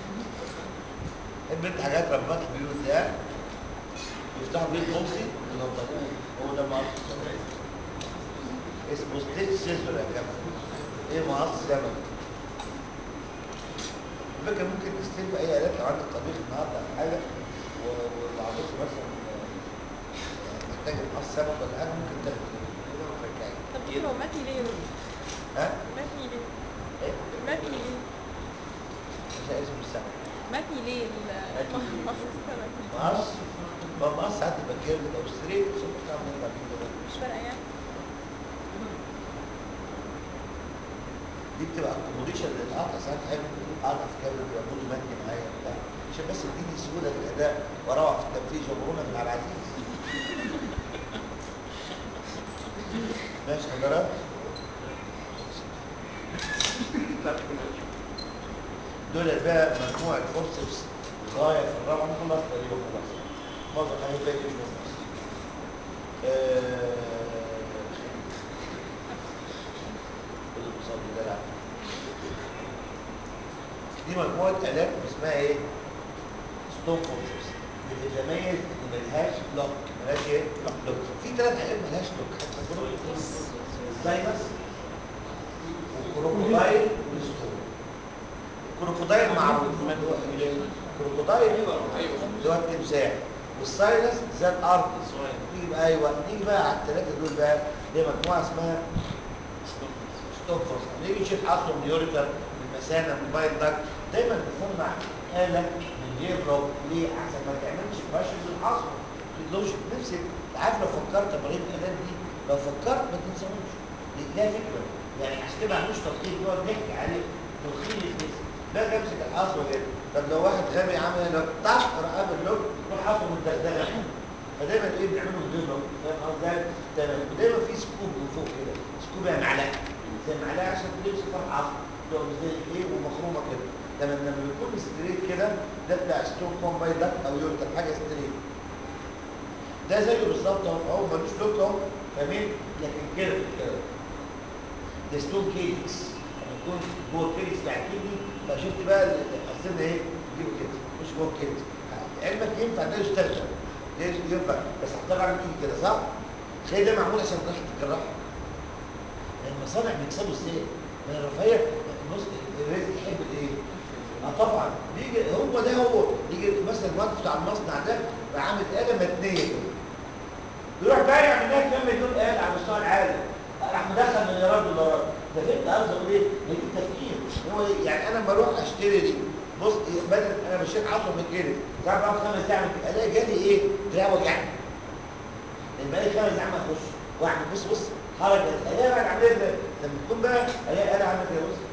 Speaker 2: تحب انت حاجات ربات البيوت ده يفتحوا بيت بوكسي ينظفوه هو ده مقص سمك اسمه ستيت سيزر يا كابتن ايه مقص سمك الفكره ممكن تستلف اي الات لو عندك طبيخ النهارده او حاجه و- وبعضكم مثلا آه، محتاج مقص سمك ولا حاجه ممكن تاخد كده وترجعي
Speaker 3: طب دكتور هو ماتني ليه يا ولد؟
Speaker 2: ها؟
Speaker 3: ماتني ليه؟
Speaker 2: ايه؟
Speaker 3: ماتني ليه؟
Speaker 2: مش اسم السمك
Speaker 3: ماتني ليه ال- مقص السمك
Speaker 2: مقص هو مقص ساعات يبقى كيرف او ستريت بس انت بتعرف نطلع بيه كده
Speaker 3: مش فارقه يعني
Speaker 2: دي بتبقى اكوموديشن للقطع ساعات حلو قطع في كابل بيعملوا مادي معايا وبتاع عشان بس اديني سهوله في الاداء واروح في التنفيذ ومرونه في العبد العزيز ماشي حضرات دول بقى مجموعه فورسز غايه في الرابعه انا خلصت تقريبا خلاص معظم حاجات باقي مش مهم آه، كل المصاب ده لا دي مجموعة آلات اسمها ايه؟ ستوب فورسز بتتميز ان ملهاش لوك ملهاش ايه؟ لوك في ثلاث حاجات ملهاش لوك الزاينس وكروكودايل والستون الكروكودايل معروف اللي هو الكروكودايل اللي هو التمساح والسايلس ذات ارتس نيجي بقى ايوه نيجي بقى على الثلاثه دول بقى دي مجموعه اسمها ستوفرز نيجي نشيل حصهم ديوريتر من المثانه من باين داك دايما بنصنع اله من غير رب ليه احسن ما تعملش براشر للحصر لوجيك نفسي عارف لو فكرت مريض الالات دي لو فكرت ما تنساهوش دي لها فكره يعني عشان كده ما عندوش تلقين نقعد نحكي عليه تلقين الناس باجي امسك الحصوه كده طب لو واحد غبي عمل هنا طش راح قابل لوك روح حاطه متدغدغه فدايما ايه بنعمله بدون لوك فاهم قصدي تمام ودايما في سكوب من فوق كده سكوب يعني معلقه زي معلقه عشان تمسك فرح عصر تبقى زي ايه ومخرومه كده لما لما بيكون ستريت كده ده بتاع ستون كومباي داك او يورتر حاجه ستريت ده زيه بالظبط اهو اهو ملوش لوك اهو فاهمين لكن كده كده ده ستون كيكس لما يكون جوه الكيكس بتاع الكدني فشفت بقى ال- قصدنا ايه يجيبوا كده مش جوه الكيكس علمك ينفع ده يشتغل ليه ينفع بس هحتاج اعمل ايدي كده صح؟ تخيل ده معمول عشان راحه الجراح المصانع بيكسبوا ازاي؟ من الرفاهيه بص الرزق يحب الايه؟ اه طبعا بيجي هو ده هو يجي مثلا المهندس بتاع المصنع ده بقى عامل آلة متنية كده يروح بايع منها كام مليون آلة على مستوى العالم راح مدخل مليارات دولارات ده فهمت قصدي اقول ايه؟ ما دي التفكير هو إيه؟ يعني انا لما اروح اشتري دي بص بدل انا بشتري 10 من كيلو تعرف بعد خمس ساعات الاقي جالي ايه؟ دراع وجعني لان بقالي خمس ساعات ما اخش واعمل بص بص حركه الاقيها بقى عامله ازاي؟ لما تكون بقى الاقي انا عامله كده بص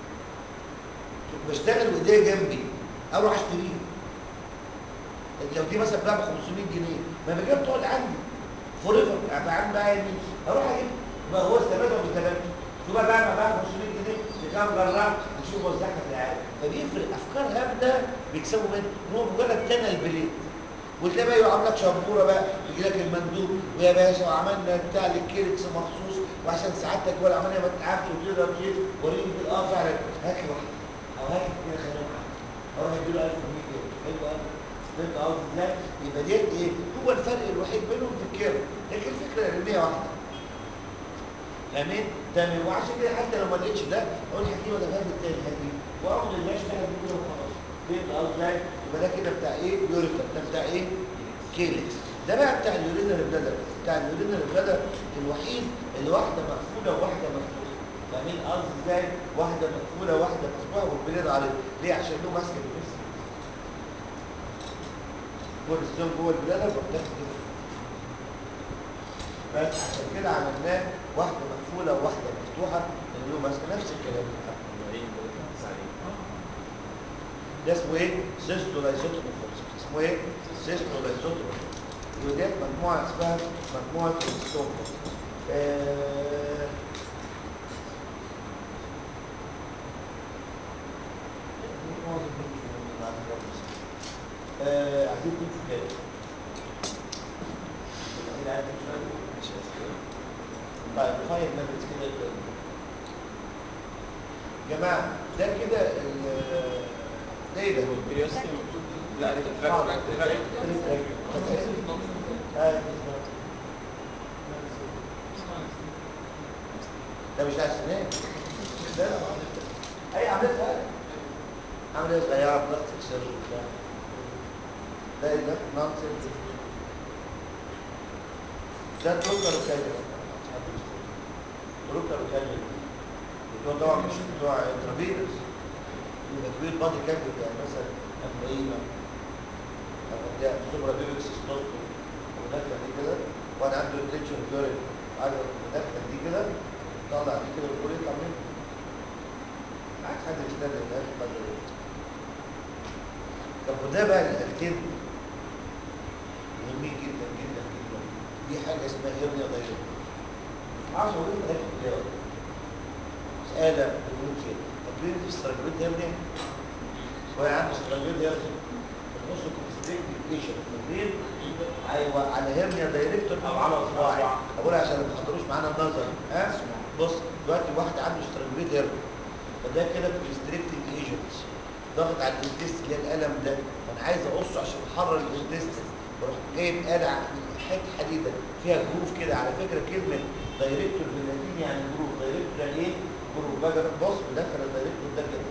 Speaker 2: بشتغل وايديا جنبي اروح اشتريه لو دي مثلا بتاع ب 500 جنيه ما بجيب تقعد عندي فور ايفر افعال بقى يمين اروح اجيب بقى هو استفاد ولا ما استفادش شوف بقى بعد ما بقى 500 جنيه بكام جراح نشوف وزعها في العالم فبيفرق افكار هبده بيكسبوا منه ان هو مجرد كان البليد وتلاقي بقى يعمل لك شبوره بقى يجي لك المندوب ويا باشا وعملنا بتاع للكيركس مخصوص وعشان سعادتك ولا عمليه ما تتعبش وتقدر تشيل وريني كده اه فعلا هات لي واحده او هات لي كده خليهم اروح اديله 1000 جنيه كده حلو قوي فهمت قصدي ازاي؟ يبقى ديت ايه؟ هو الفرق الوحيد بينهم في الكيرف لكن الفكره العلميه واحده فاهمين؟ تمام وعشان كده حتى لو ما لقيتش ده اقول هجيب ولا هجيب التاني هجيب واخد الماشي ده هجيب كده وخلاص فهمت قصدي ازاي؟ يبقى ده كده بتاع ايه؟ يوريتر ده بتاع ايه؟ كيلكس ده بقى بتاع اليورينال بلادر بتاع اليورينال بلادر الوحيد اللي واحده مقفوله وواحده مفتوحه فاهمين قصدي ازاي؟ واحده مقفوله وواحده مفتوحه والبلاد عليه ليه؟ عشان له ماسكه النفس جوه الزوم جوه البلادر وبتاخد كده بس عشان كده عملناه واحده مقفوله وواحده مفتوحه اللي له ماسكه نفس الكلام ده اسمه ايه؟ سيستولايزوتروفورس اسمه ايه؟ سيستولايزوتروفورس وديت مجموعه اسمها مجموعه الستوفورس آه آه عايزين تمشوا كده عايزين عايزين تمشوا طيب فايف مينتس كده كده. جماعه ده كده ال- ده ايه ده؟
Speaker 5: لا
Speaker 2: آه، ده مش على السنان ده لا اي عمليه صغيره عمليه صغيره بلاستيك سيرجري بتاع ده ايه ده نونسنس ده بروكر وكاليوم بروكر وكاليوم بتوع طبعا مش بتوع انترافينوس يبقى كبير بادي كابيتال يعني مثلا امريكا او ده سوبرا بيبك سيستوتو ودخل دي كده وانا عنده انتنشن جوري عايز ادخل دي كده طالع دي كده والكل يطلع منه عايز حد يستنى الناس بدل طب وده بقى الحاجتين مهمين جدا جدا جدا دي حاجه اسمها هيرنيا دايركت عاوز اقول لك ده اختيار مساله بنقول كده فاكرين استراجلوت هيرنيا شويه عنده استراجلوت هيرنيا بص كونستريكتيف فاكرين ايوه على هيرنيا دايركتور او على صباعي اقول عشان ما تحضروش معانا النظر ها بص دلوقتي واحد عنده استراجلوت هيرنيا فده كده كونستريكتيف ايجنتس ضغط على الانتست اللي هي الالم ده وانا عايز اقصه عشان احرر الانتست بروح جايب آلة حته حديده فيها جروف كده على فكره كلمه دايركتور باللاتيني يعني جروف دايركتور يعني ايه؟ جروب باجي أروح بص بدخل الدايركتور ده كده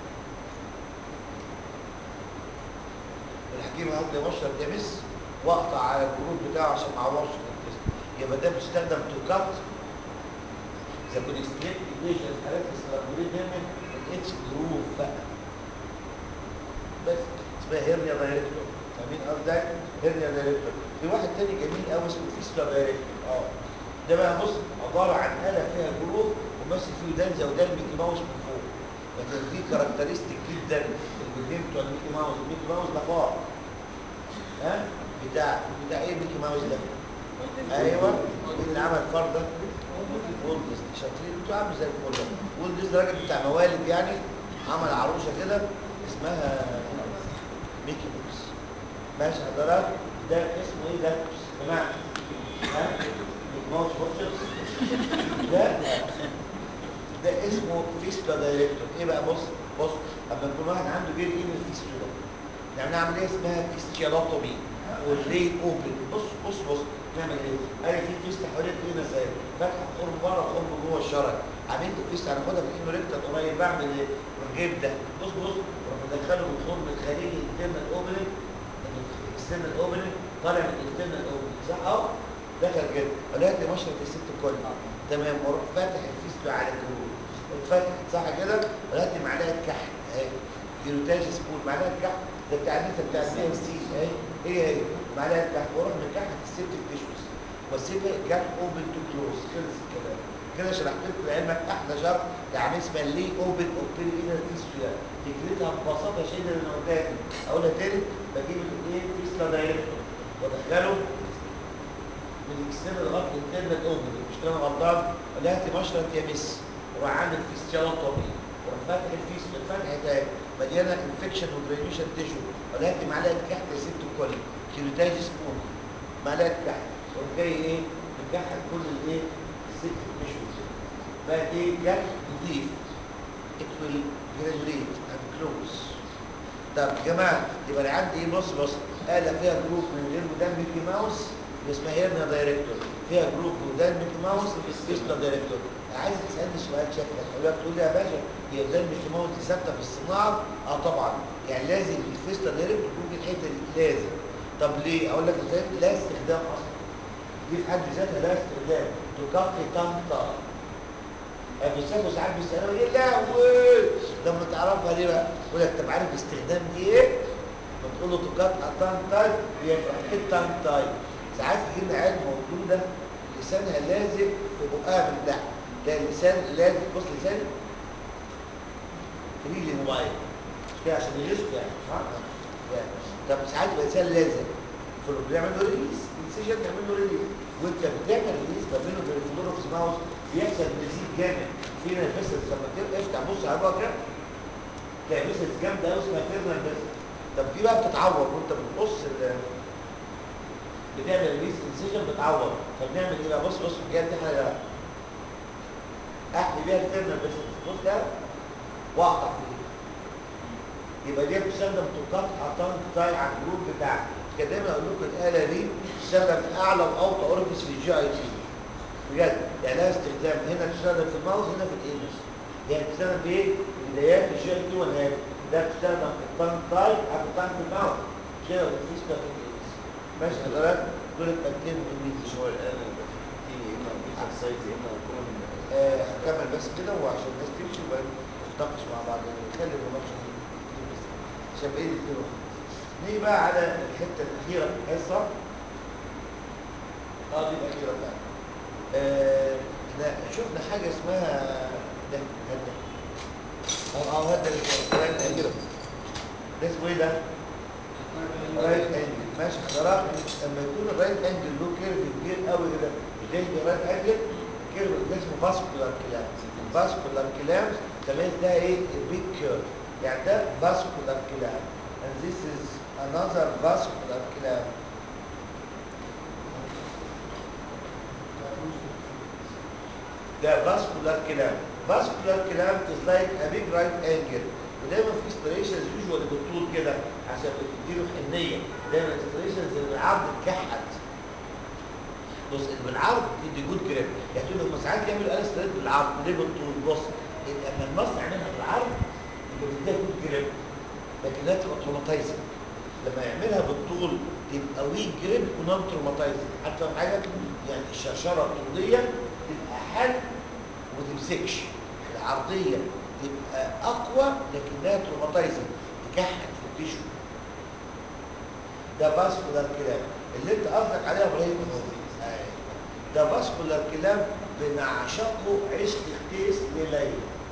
Speaker 2: الحكيم قال لي مشرب يمس واقطع على الجروب بتاعه عشان ما اعورش الانتست يبقى ده بيستخدم تو كات اذا كنت ستريت ايكويشن حالات استراتيجيه دايما الاتش جروف بقى بس اسمها هيرنيا دايركتور فاهمين قصدي هيرنيا دايركتور في واحد تاني جميل قوي اسمه فيسكا دايركتور اه ده بقى بص عباره عن آلة فيها جروف وماشي فيه دنزه وده الميكي ماوس من فوق لكن دي كاركترستيك جدا الجنين بتوع الميكي ماوس الميكي ماوس ده فار ها بتاع بتاع ايه ميكي ماوس ده ايوه مين اللي عمل الفار ده وولد ديزني شاطرين انتوا عامل زي الفل وولد ديزني راجل بتاع موالد يعني عمل عروسه كده اسمها ميكي ماوس ماشي حضرتك ده اسمه ايه ده يا جماعه ها ميكي ماوس واتشرز ده ده اسمه فيستولا دايركتور ايه بقى بص بص اما يكون واحد عنده جيل ايه من الفيستولا نعمل عمليه اسمها فيستيالوتومي والري اوبن بص بص بص نعمل ايه؟ انا في فيست حوالين ايدينا ازاي؟ فتح خرم بره خرم جوه الشرج عملت فيست هناخدها في انه ريكتال قريب بعمل ايه؟ اروح جايب ده بص بص اروح مدخله من الخرم الخارجي الانترنال اوبننج الاكسترنال اوبننج طالع من الانترنال اوبننج صح اهو دخل كده فلقيت مشرط الست الكل تمام واروح فاتح الفيست على الجروب اتفتحت صح كده ولقيت معلقه كحل اهي كيلوتاج سبون معلقه كحل ده بتاع النسا بتاع البي ام سي اهي هي هي معلقه كحل واروح مكحل السيبتك تيشوز واسيبها الجاب اوبن تو كلوز خلص الكلام كده شرحت لكم لعلمك احلى شرح يعني اسمها ليه اوبن اوبن انر فيستولا فكرتها ببساطه شديده اللي انا قلتها دي اقولها تاني بجيب الايه فيستولا دايركتور وادخله من الاكسترنال لغايه الانترنال اوبن مش كده انا غلطان لقيت مشرط يمس وراح عامل فيستيالوتومي وراح فاتح الفيست الفتحه ده مليانه انفكشن ودرينيشن تيشو ولقيت معلقه كحل سبت الكل كيلوتاج سبون معلقه كحل وراح جاي ايه مكحل كل الايه الست تيشو بقى ايه كحل نضيف it will graduate and close طب يا جماعه يبقى انا عندي ايه بص بص آلة فيها جروب من غير ودان ميكي ماوس اسمها هيرنا دايركتور فيها جروب ودان ميكي ماوس اسمها دايركتور عايز تسالني سؤال شكلك اقول لك تقول لي يا باشا هي ودان ميكي ماوس دي ثابته في الصناعه اه طبعا يعني لازم الفيستا دايركتور يكون في الحته دي لازم طب ليه اقول لك ازاي لا استخدام اصلا دي في حد ذاتها لا استخدام تكفي طنطا بيسافروا ساعات بيسالوا ايه لا لما تعرفها ليه بقى يقول لك طب عارف استخدام دي ايه بتقول له تقاط اتان تايب بيفرح ايه التان تايب ساعات يجي لنا عيال موجوده لسانها لازق في بقها من تحت تلاقي اللسان لازق بص لسان فريلي موبايل مش كده عشان يغيظك يعني صح؟ يعني طب ساعات يبقى لسان لازق فبيعمل له ريليس السيشن بيعمل له ريليس وانت بتعمل ريليس ما بينه وبين الفلوروكس ماوس بيحصل نزيف جامد في نفسك لما تبقى افتح بص على بقى كده تلاقي بيسس جامده قوي اسمها فيرنال بس طب في بقى بتتعور وانت بتقص ال بتعمل ريليس انسيشن بتعور فبنعمل ايه بقى بص بص الحكايه دي حاجه احمي بيها الفيرنال بس بص كده واقطع فيه يبقى دي بتستخدم توقات اعطان تاي على الجروب بتاعك كده دايما اقول لكم الاله دي بتستخدم في اعلى واوطى اوربس في الجي اي تي بجد يعني لها استخدام هنا بتستخدم في الماوس هنا في الايمس يعني بتستخدم في ايه؟ بدايات الجي اي تي والنهايات ده بتستخدم في الطن تاي او في الطن في الماوس كده وفي في الايمس ماشي حضرتك دول التمكين من
Speaker 5: مش هو الآن في يا إما بيزا سايز يا إما كومن
Speaker 2: آه هكمل بس كده وعشان الناس تمشي وبعدين نتناقش مع بعض نخلي المناقشه دي بس عشان باقي الاثنين واحد نيجي بقى على الحته الاخيره في الحصه اه دي الاخيره بقى آه احنا شفنا حاجه اسمها ده هذا اه اه هذا الرايت انجل ده اسمه ايه ده؟ رايت انجل ماشي حضرتك لما يكون الرايت انجل له كيرف كبير قوي كده مش ده يبقى رايت انجل كيرف ده اسمه فاسكولار كلام فاسكولار كلام تميز ده ايه البيج كيرف يعني ده فاسكولار كلام and this is another vascular كلام ده فاسكولار كلام فاسكولار كلام is like a big right angle ودايما في ستريشنز يوجوالي بالطول كده عشان بتديله حنيه دايما ستريشنز اللي بالعرض اتكحت بص اللي بالعرض دي جود جريب يعني تقول لما ساعات يعملوا انا ستريت بالعرض ليه بالطول بص لما المصنع يعملها بالعرض يبقى بيديها جود جريب لكن لا تبقى تروماتايزنج لما يعملها بالطول تبقى ويك جريب ونون تروماتايزنج حتى فاهم حاجه يعني الشرشره الطوليه تبقى حل وما تمسكش العرضيه تبقى اقوى لكنها تروماتايزنج تكحت في التيشو ده فاسكولار كلام اللي انت قصدك عليها ابراهيم هو ده فاسكولار كلام بنعشقه عشق اختيس لليلى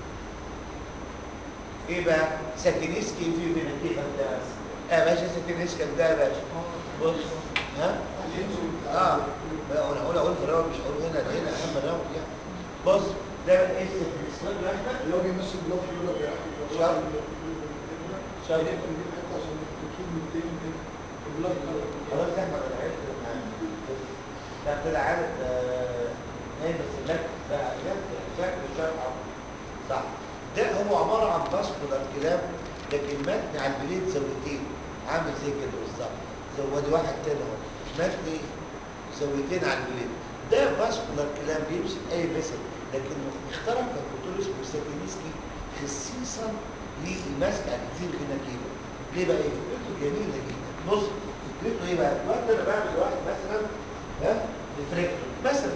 Speaker 2: ايه بقى ساتينيسكي في بنتيجه ده اه باشا ساتينيسكي ده يا باشا بص ها اه ما انا اقول اقول في الراوند مش هقول هنا ده هنا اهم راوند يعني بص ده ايه الساتينيسكي ده احنا
Speaker 4: اللي هو بيمثل بلوك يقول لك يا اخي
Speaker 2: شهر. شهر.
Speaker 4: شهر عشان تكيد من تاني كده البلوك
Speaker 2: خلاص احنا ولا عرفت لا طلع عارف آه، نايم بس لك ده يبقى شكل الشرح صح ده هو عباره عن فاسكولار كلام لكن متن على البليد زاويتين عامل زي كده بالظبط زودي واحد تاني اهو متن زاويتين على البليد ده فاسكولار كلام بيمسك اي مثل لكن اخترع كالكتور اسمه ساتينيسكي خصيصا للمسك على كتير فيناكيلا ليه بقى ايه؟ فكرته جميله جدا بص فكرته ايه بقى؟ دلوقتي انا بعمل واحد مثلا ها ريفريكتور مثلا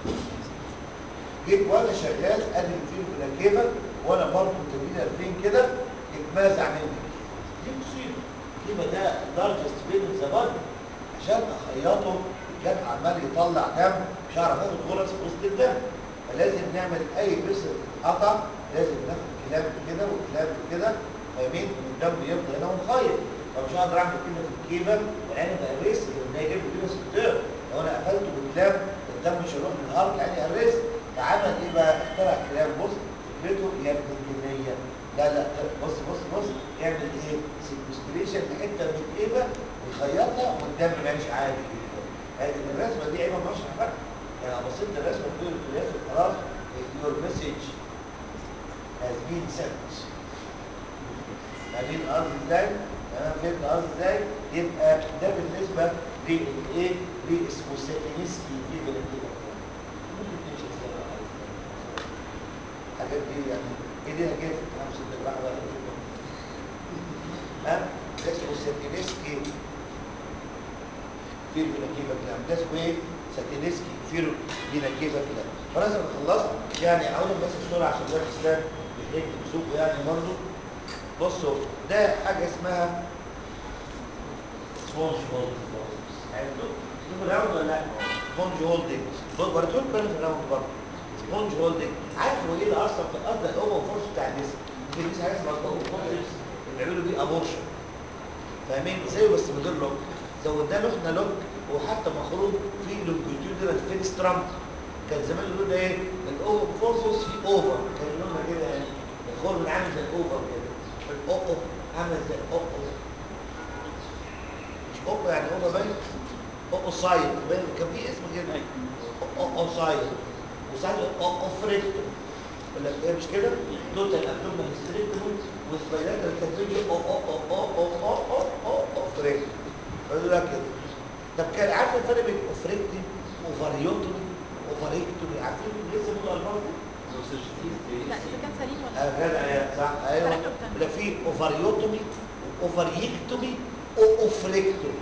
Speaker 2: جيت وانا شغال ادي الفيل كده وانا برضه مدينا الفين كده اتمازع مني دي مصيبه يبقى ده لارجست فين ذا بادي عشان اخيطه كان عمال يطلع دم مش هعرف اخد غرز في وسط الدم فلازم نعمل اي بسر قطع لازم ناخد كلام كده وكلام كده فاهمين ان الدم يفضل هنا ونخيط فمش هقدر اعمل كده في الكيبه والعين بقى ريس لان هي جايب كده سكتير لو انا قفلته بكلام الدم مش هيروح من الهارت يعني الريس فعمل ايه بقى اخترع كلام بص فكرته يا ابن الجنيه لا لا بص بص بص يعمل ايه سيكوستريشن لحته من الكيبه ويخيطها والدم ماشي عادي جدا هذه الرسمه دي عيبه مشرح بقى يعني لو بصيت الرسمه بتقول في الاخر خلاص your message has been sent فاهمين الارض ازاي؟ تمام فهمت الارض ازاي؟ يبقى ده بالنسبه للايه؟ لاسمه ساتينسكي في بلاتينا ممكن تمشي ازاي بقى عايز. الحاجات دي يعني ايه دي حاجات في نفس الدفاع ولا كده ها؟ ده اسمه ساتينسكي في بنكيبه كلام ده اسمه ايه؟ ساتينسكي في بنكيبه كلام خلاص انا خلصت يعني اقول بس بسرعه عشان ده الاسلام بيحب بسوقه يعني برضه بصوا ده حاجه اسمها سبونج هولدنج عرفتوا؟ شوفوا الراوند ولا لا؟ سبونج هولدنج وريتهم كانوا في الراوند برضه سبونج هولدنج عارف هو ايه اللي اصلا في الارض الاوفر فورس بتاع الجسم في دي حاجه اسمها الاوفر فورس بيعملوا بيه ابورشن فاهمين زيه بس من غير لوك زودنا له احنا لوك وحتى مخروج في لونجيتيودنال فينسترام كان زمان يقولوا ده ايه الاوفر فورسز في اوفر كان يقولوا لنا كده يعني الخرم عامل زي الاوفر كده الاوفر عامل زي الاوفر مش اوفر يعني اوفر باين اوفر سايد باين كان في اسم كده اوفر سايد وساعات اوفريكتوم ولا ايه مش كده توتال ابدومينال هيستريكتوم وسبايلاتال كاتريجي او او او او او او او اوفريكتوم يقول لك كده طب كان عارف الفرق بين اوفريكتوم وفاريوتومي وفاريكتومي عارفين لسه بنقول الفاظ
Speaker 3: لا اذا كان سليم ولا
Speaker 2: اه جدع يا صح ايوه
Speaker 3: فرق قدام.
Speaker 2: لا في اوفريوتومي واوفريكتومي واوفريكتومي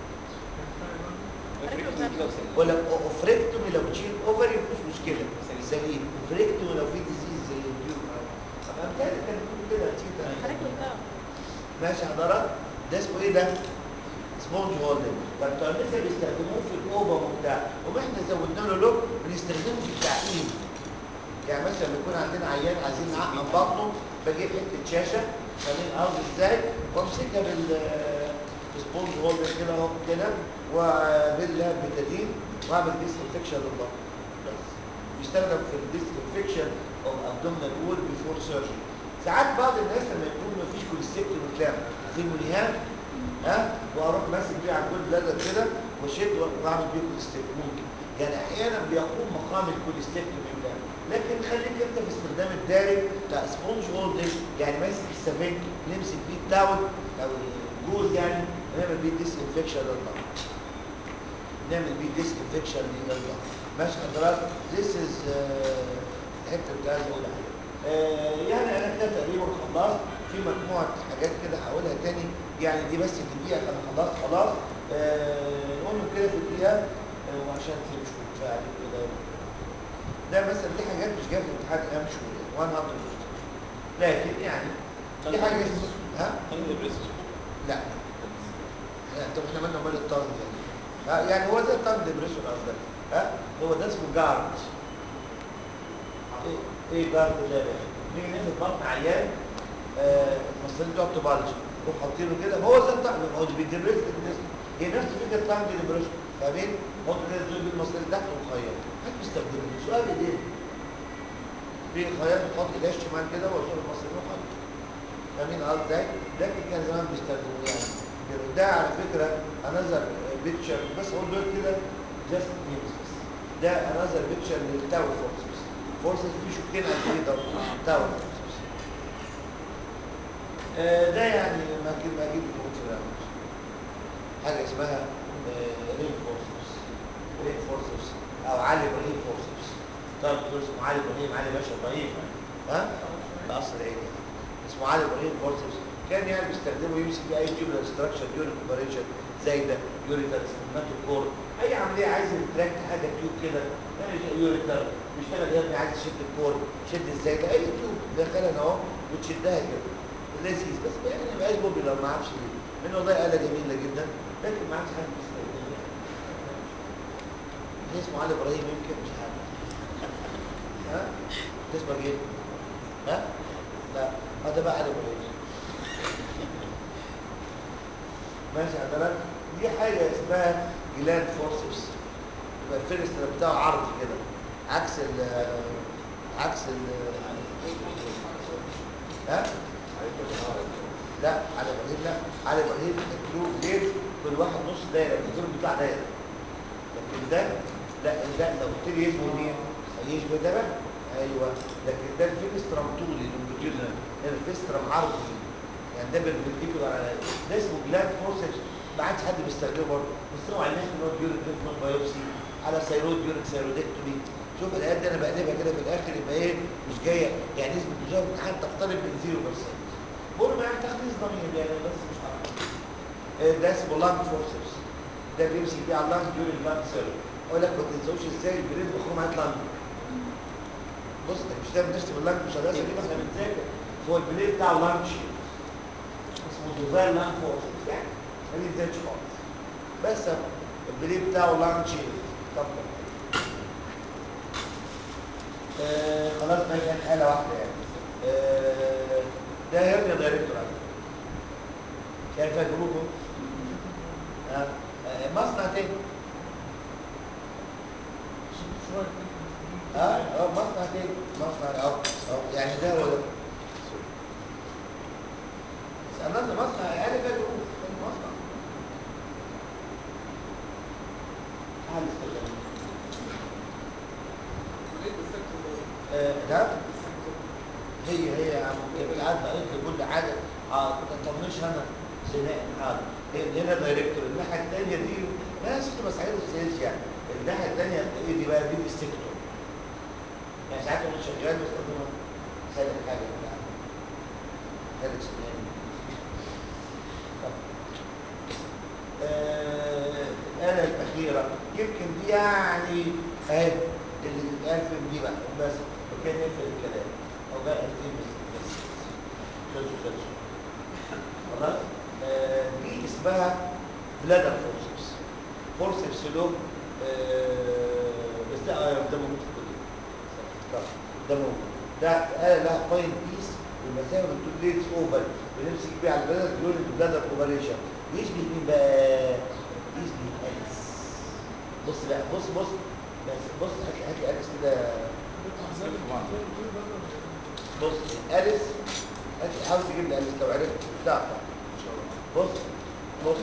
Speaker 3: فرق قدام.
Speaker 2: ولا اوفريكتومي لو بتشيل اوفري مفيش مشكله سليم اوفريكتومي لو في ديزيز زي التيومر طب امثال كان بيقول كده نسيت أنا.
Speaker 3: فرق قدام.
Speaker 2: ماشي حضرتك ده اسمه ايه ده؟ سبونج هولدنج فبتوع لسه بيستخدموه في الاوفر وبتاع واحنا زودنا له لوك بنستخدمه في التعقيم يعني مثلا لما يكون عندنا عيان عايزين نعقم بطنه بجيب حته شاشه خليه الارض ازاي وامسكها بال سبونج هولدر كده اهو كده وبالله بتدين واعمل ديسانفكشن للبطن بس بيستخدم في الديسانفكشن او ابدومينال وول بيفور سيرجري ساعات بعض الناس لما يكون مفيش كوليستيكتوم كلام في مونيهات ها واروح ماسك بيه على الجولد لادر كده واشد واعمل بيه كوليستيكتوم يعني احيانا بيقوم مقام الكوليستيكتوم كلام لكن خليك انت في استخدام الدارج بتاع سبونج هولدنج يعني ماسك السفنج نمسك بيه التاول او الجوز يعني ونعمل بيه ديس انفكشن للضغط نعمل بيه ديس انفكشن للضغط ماشي حضرتك ذيس از الحته اللي عايز اقول عليها آه يعني انا كده تقريبا خلصت في مجموعه حاجات كده هقولها تاني يعني دي بس في الدقيقه انا خلصت خلاص آه نقولهم كده في الدقيقه آه وعشان تمشوا كفايه عليكم كده ده مثلا دي حاجات مش جايه في الامتحان امشوا 100 لكن يعني دي حاجه اسمها- ها لا لا طب احنا مالنا مال الطنج يعني ها يعني هو زي الطنج ديبريشن قصدك ها هو ده اسمه جارد ايه ايه جارد ده يا باشا نيجي نعمل بطن عيان آه المصريين بتوع تبالج نروح حاطينه كده هو زي الطنج ما هو بيدبريس الجسم هي نفس فكره الطنج ديبريشن فاهمين حط كده الزوج المصري تحت ومخيط حد بيستخدمه سؤال ايه في خياط بتحط ايديها الشمال كده وزور المصري وخلاص فاهمين قصدي ازاي؟ لكن كان زمان بيستخدموه يعني كده. ده على فكره انذر بيكتشر بس هو دول كده جاست نيمز بس ده انذر بيكتشر للتاور فورسز فورسز في شوكين على الجديد اهو تاور فورسز آه ده يعني ما اكيد ما اكيد بيكون كده حاجه اسمها رين فورسز رين فورسز او علي ابراهيم فورسز طيب دول اسمه علي ابراهيم علي باشا ابراهيم ها ده اصل عيني اسمه علي ابراهيم فورسز كان يعني بيستخدمه يمسك في اي تيوبلر ستراكشر ديورنج اوبريشن زي ده يوريتر سيماتوكور اي عمليه عايز يتراكت حاجه تيوب كده يعني يوريتر بيشتغل يا ابني عايز يشد الكور شد ازاي ده اي تيوب داخلها اهو وتشدها كده لذيذ بس يعني ما يبقاش بوبيلر ما اعرفش ليه لان والله آلة جميله جدا لكن ما عادش حد بيستخدمها ليه اسمه علي ابراهيم يمكن مش عارف ها اسمك ايه ها لا هذا بقى علي ابراهيم ماشي حضرتك دي حاجه اسمها جلاند فورسبس يبقى الفيرستر بتاعه عرض كده عكس ال عكس ال ها لا على ابراهيم لا على ابراهيم له بليد كل واحد نص دايره الدور بتاع دايره لكن ده لا ده لو قلت لي يشبه مين يشبه ده بقى ايوه لكن ده الفيسترم طولي لونجيتودينال ده الفيسترم عرضي يعني ده بالبرتيكولار على ده اسمه جلاند فورسبس ما عادش حد بيستخدمه برضه بيستخدموا على الناس اللي هو ديورنج ليفنون بايوبسي على سيرود ديورنج سيرودكتومي شوف الايات دي انا بقلبها كده في الاخر يبقى ايه مش جايه يعني نسبه نجاح الامتحان تقترب من 0% بقول يعني تخليص ضمير يعني بس مش عارف إيه ده اسمه لانج فورسبس ده بيمسك بيه على اللانج ديورنج لانج سيرود اقول لك ما تنسوش ازاي البريد بخروم هات لانج بص انت مش دايما ترسم اللانج مش هدرسه كده احنا بنذاكر هو البليد بتاعه لانج شيب اسمه دوفال لانج فورسبس يعني ما بينزلش خالص بس البليد بتاعه لانج شيب طب آه خلاص بقى كانت آلة واحدة يعني آه ده هيرمي دايركتور على فكرة. كان فاكروكم آه آه مصنع تاني اه اه مصنع تاني مصنع اه اه يعني ده ولا سألنا مصنع يعني فاكروه مصنع هل استخدام آه ده هي هي يا عم كانت قاعده قالت لي كل حاجه اه كنت اطنش انا سناء حاضر هي هنا دايركتور الناحيه الثانيه دي لا ست بس عايز سيلز يعني الناحيه الثانيه ايه دي بقى دي السيكتور يعني ساعات وانا شغال بستخدمها سالك حاجه بتاع سالك سنان طب. آه الآلة الأخيرة يمكن دي يعني أهي اللي بتتقال في دي بقى بس وكان يقفل الكلام أو بقى الفيلم بس بس خلصوا خلصوا خلاص آه دي اسمها بلادر فورسبس فورسبس له آه بس ده آه ده موجود في الكتب طب، ده موجود ده آلة لها فاين بيس والمسافة من تو بليدز اوفر بنمسك بيها على البلادر دول البلادر اوبريشن يشبه مين بقى؟ يشبه اليس بص بقى بص بص بس بص هات لي هات لي اليس كده بص اليس هات لي حاول تجيب لي اليس لو عرفت تعرف بص بص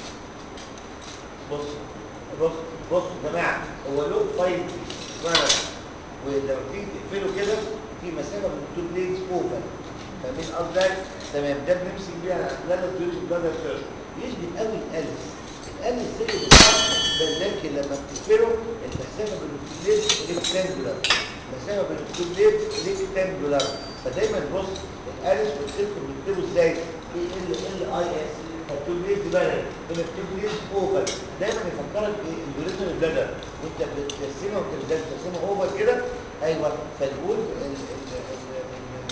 Speaker 2: بص بص بص يا جماعه هو له فاين اسمها بس ولما تيجي تقفله كده في مسافه من تو بليدز اوفر فاهمين قصدك؟ تمام ده بنمسك بيها بلادر ديوريس بلادر سيرش يشبه قوي الاليس الاليس زي بالظبط بل لكن لما بتقفله المسافه بين البليدز ريكتانجولار المسافه بين التو بليد ريكتانجولار فدايما بص الاليس والسيركل بنكتبه ازاي؟ اي ال ال اي اس التو بليد بلد هنا التو بليد اوفر دايما يفكرك باليوريثرال بلادر وانت بترسمها وانت بترسمها اوفر كده ايوه فالوول ال- ال- ال- ال-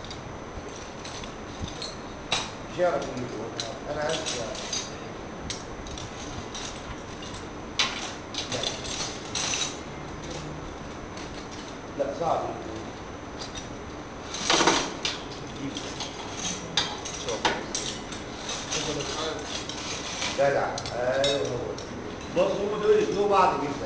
Speaker 2: مش هيعرف يجيبه انا انا عارف يعني. لا لا صعب جدع ايوه هو بص هم دول يشبهوا بعض جدا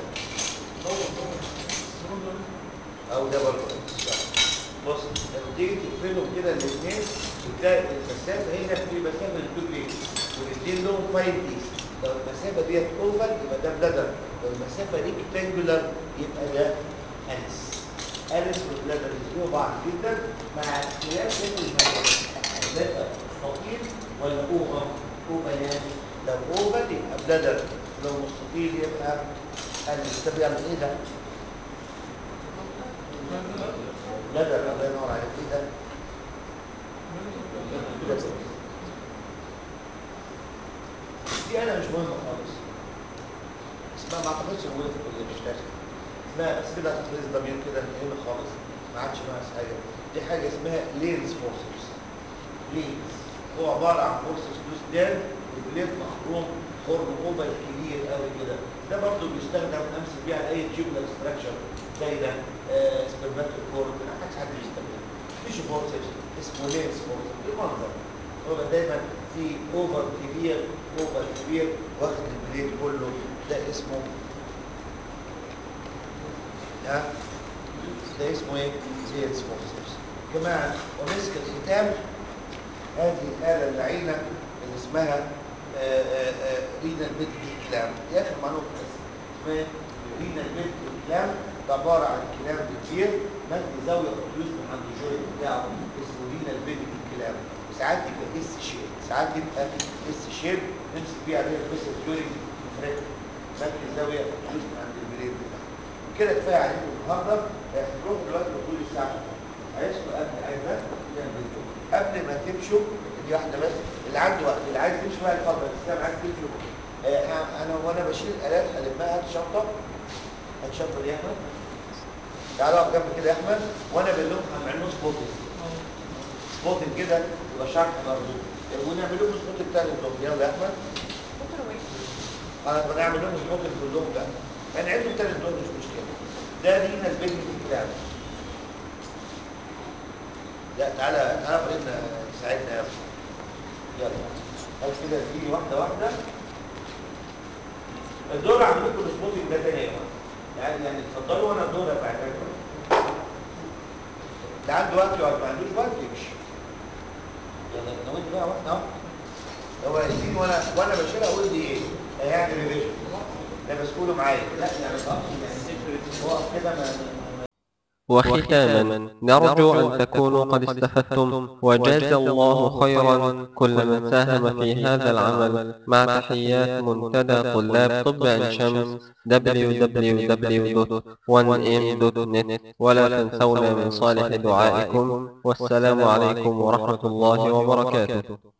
Speaker 2: او ده برضه بص لما تيجي تقفلهم كده الاثنين بتلاقي المسافه هنا في مسافه التو بليد والاثنين لهم فاين بيس لو المسافه ديت اوفر يبقى ده بلادر لو المسافه ريكتانجولار يبقى ده اليس اليس والبلادر يشبهوا بعض جدا مع اختلاف بين المسافه المسافه مستطيل ولا اوفر اوفر يعني لو اوفر يبقى بلادر لو مستطيل يبقى اليس طب يعمل ايه ده؟ بلادر الله ينور عليك ايه ده؟ دي انا مش مهمه خالص اسمها ما اعتقدش موجوده في الكليه مش فاكر اسمها بس كده تقيس ضمير كده هنا خالص ما عادش ناقص حاجه دي حاجه اسمها لينز فورسز لينز هو عباره عن فورسز لوس دان والبليد مخروم خرم اوفر كبير قوي كده ده برضه بيستخدم امسك بيه على اي تيوبلر ستراكشر زي ده آه سبرماتوكورد ما حدش حد بيستخدمه مفيش فورسز اسمه لينز فورسز بالمنظر هو دايما في اوفر كبير اوفر كبير واخد البليد كله ده اسمه ها ده اسمه ايه؟ لينز فورسز جماعه ومسك الختام هذه الآلة اللعينة اللي اسمها رينا الميد كلام دي آخر معلومة بس اسمها رينا الميد كلام ده عبارة عن كلام كبير مد زاوية أوكلوز من عند الجوينت بتاعه اسمه رينا الميد كلام ساعات يبقى اس شيب ساعات يبقى اس شيب نمسك بيه عليه بس الجوينت فريك مد زاوية أوكلوز من عند البريد بتاعه كده كفاية عليكم النهارده نروح دلوقتي لطول الساعة عايزكم قبل عايز ده قبل ما تمشوا دي واحده بس اللي عنده وقت اللي عايز يمشي بقى يتفضل بس انا عايز تمشوا آه انا وانا بشيل الالات هلمها هات شنطه هات شنطه دي يا احمد تعالوا اقف جنب كده يا احمد وانا بقول لهم هنعمل لهم سبوتنج سبوتنج كده يبقى شرح برضه ونعمل لهم سبوتنج تاني دول يلا يا احمد
Speaker 3: بكره وين؟
Speaker 2: انا بنعمل لهم سبوتنج كلهم بقى هنعيدهم تاني دول مش مشكله ده لينا البيت بتاعنا لا تعالى تعالى فريدنا ساعدنا يا ابني يلا هل كده تيجي واحده واحده الدور عندكم السبوتنج ده تاني يا جماعه يعني يعني اتفضلوا وانا الدور بعدين اللي عنده وقت يقعد ما عندوش وقت يمشي يلا نودي بقى واحده واحده هو يديني وانا وانا بشيلها اقول لي ايه هيعمل ريفيجن ده بس قولوا معايا لا يعني خلاص يعني وقف كده ما
Speaker 1: وختاما نرجو أن تكونوا قد استفدتم وجاز الله خيرا كل من ساهم في هذا العمل مع تحيات منتدى طلاب طب عين شمس www.1m.net ولا تنسونا من صالح دعائكم والسلام عليكم ورحمة الله وبركاته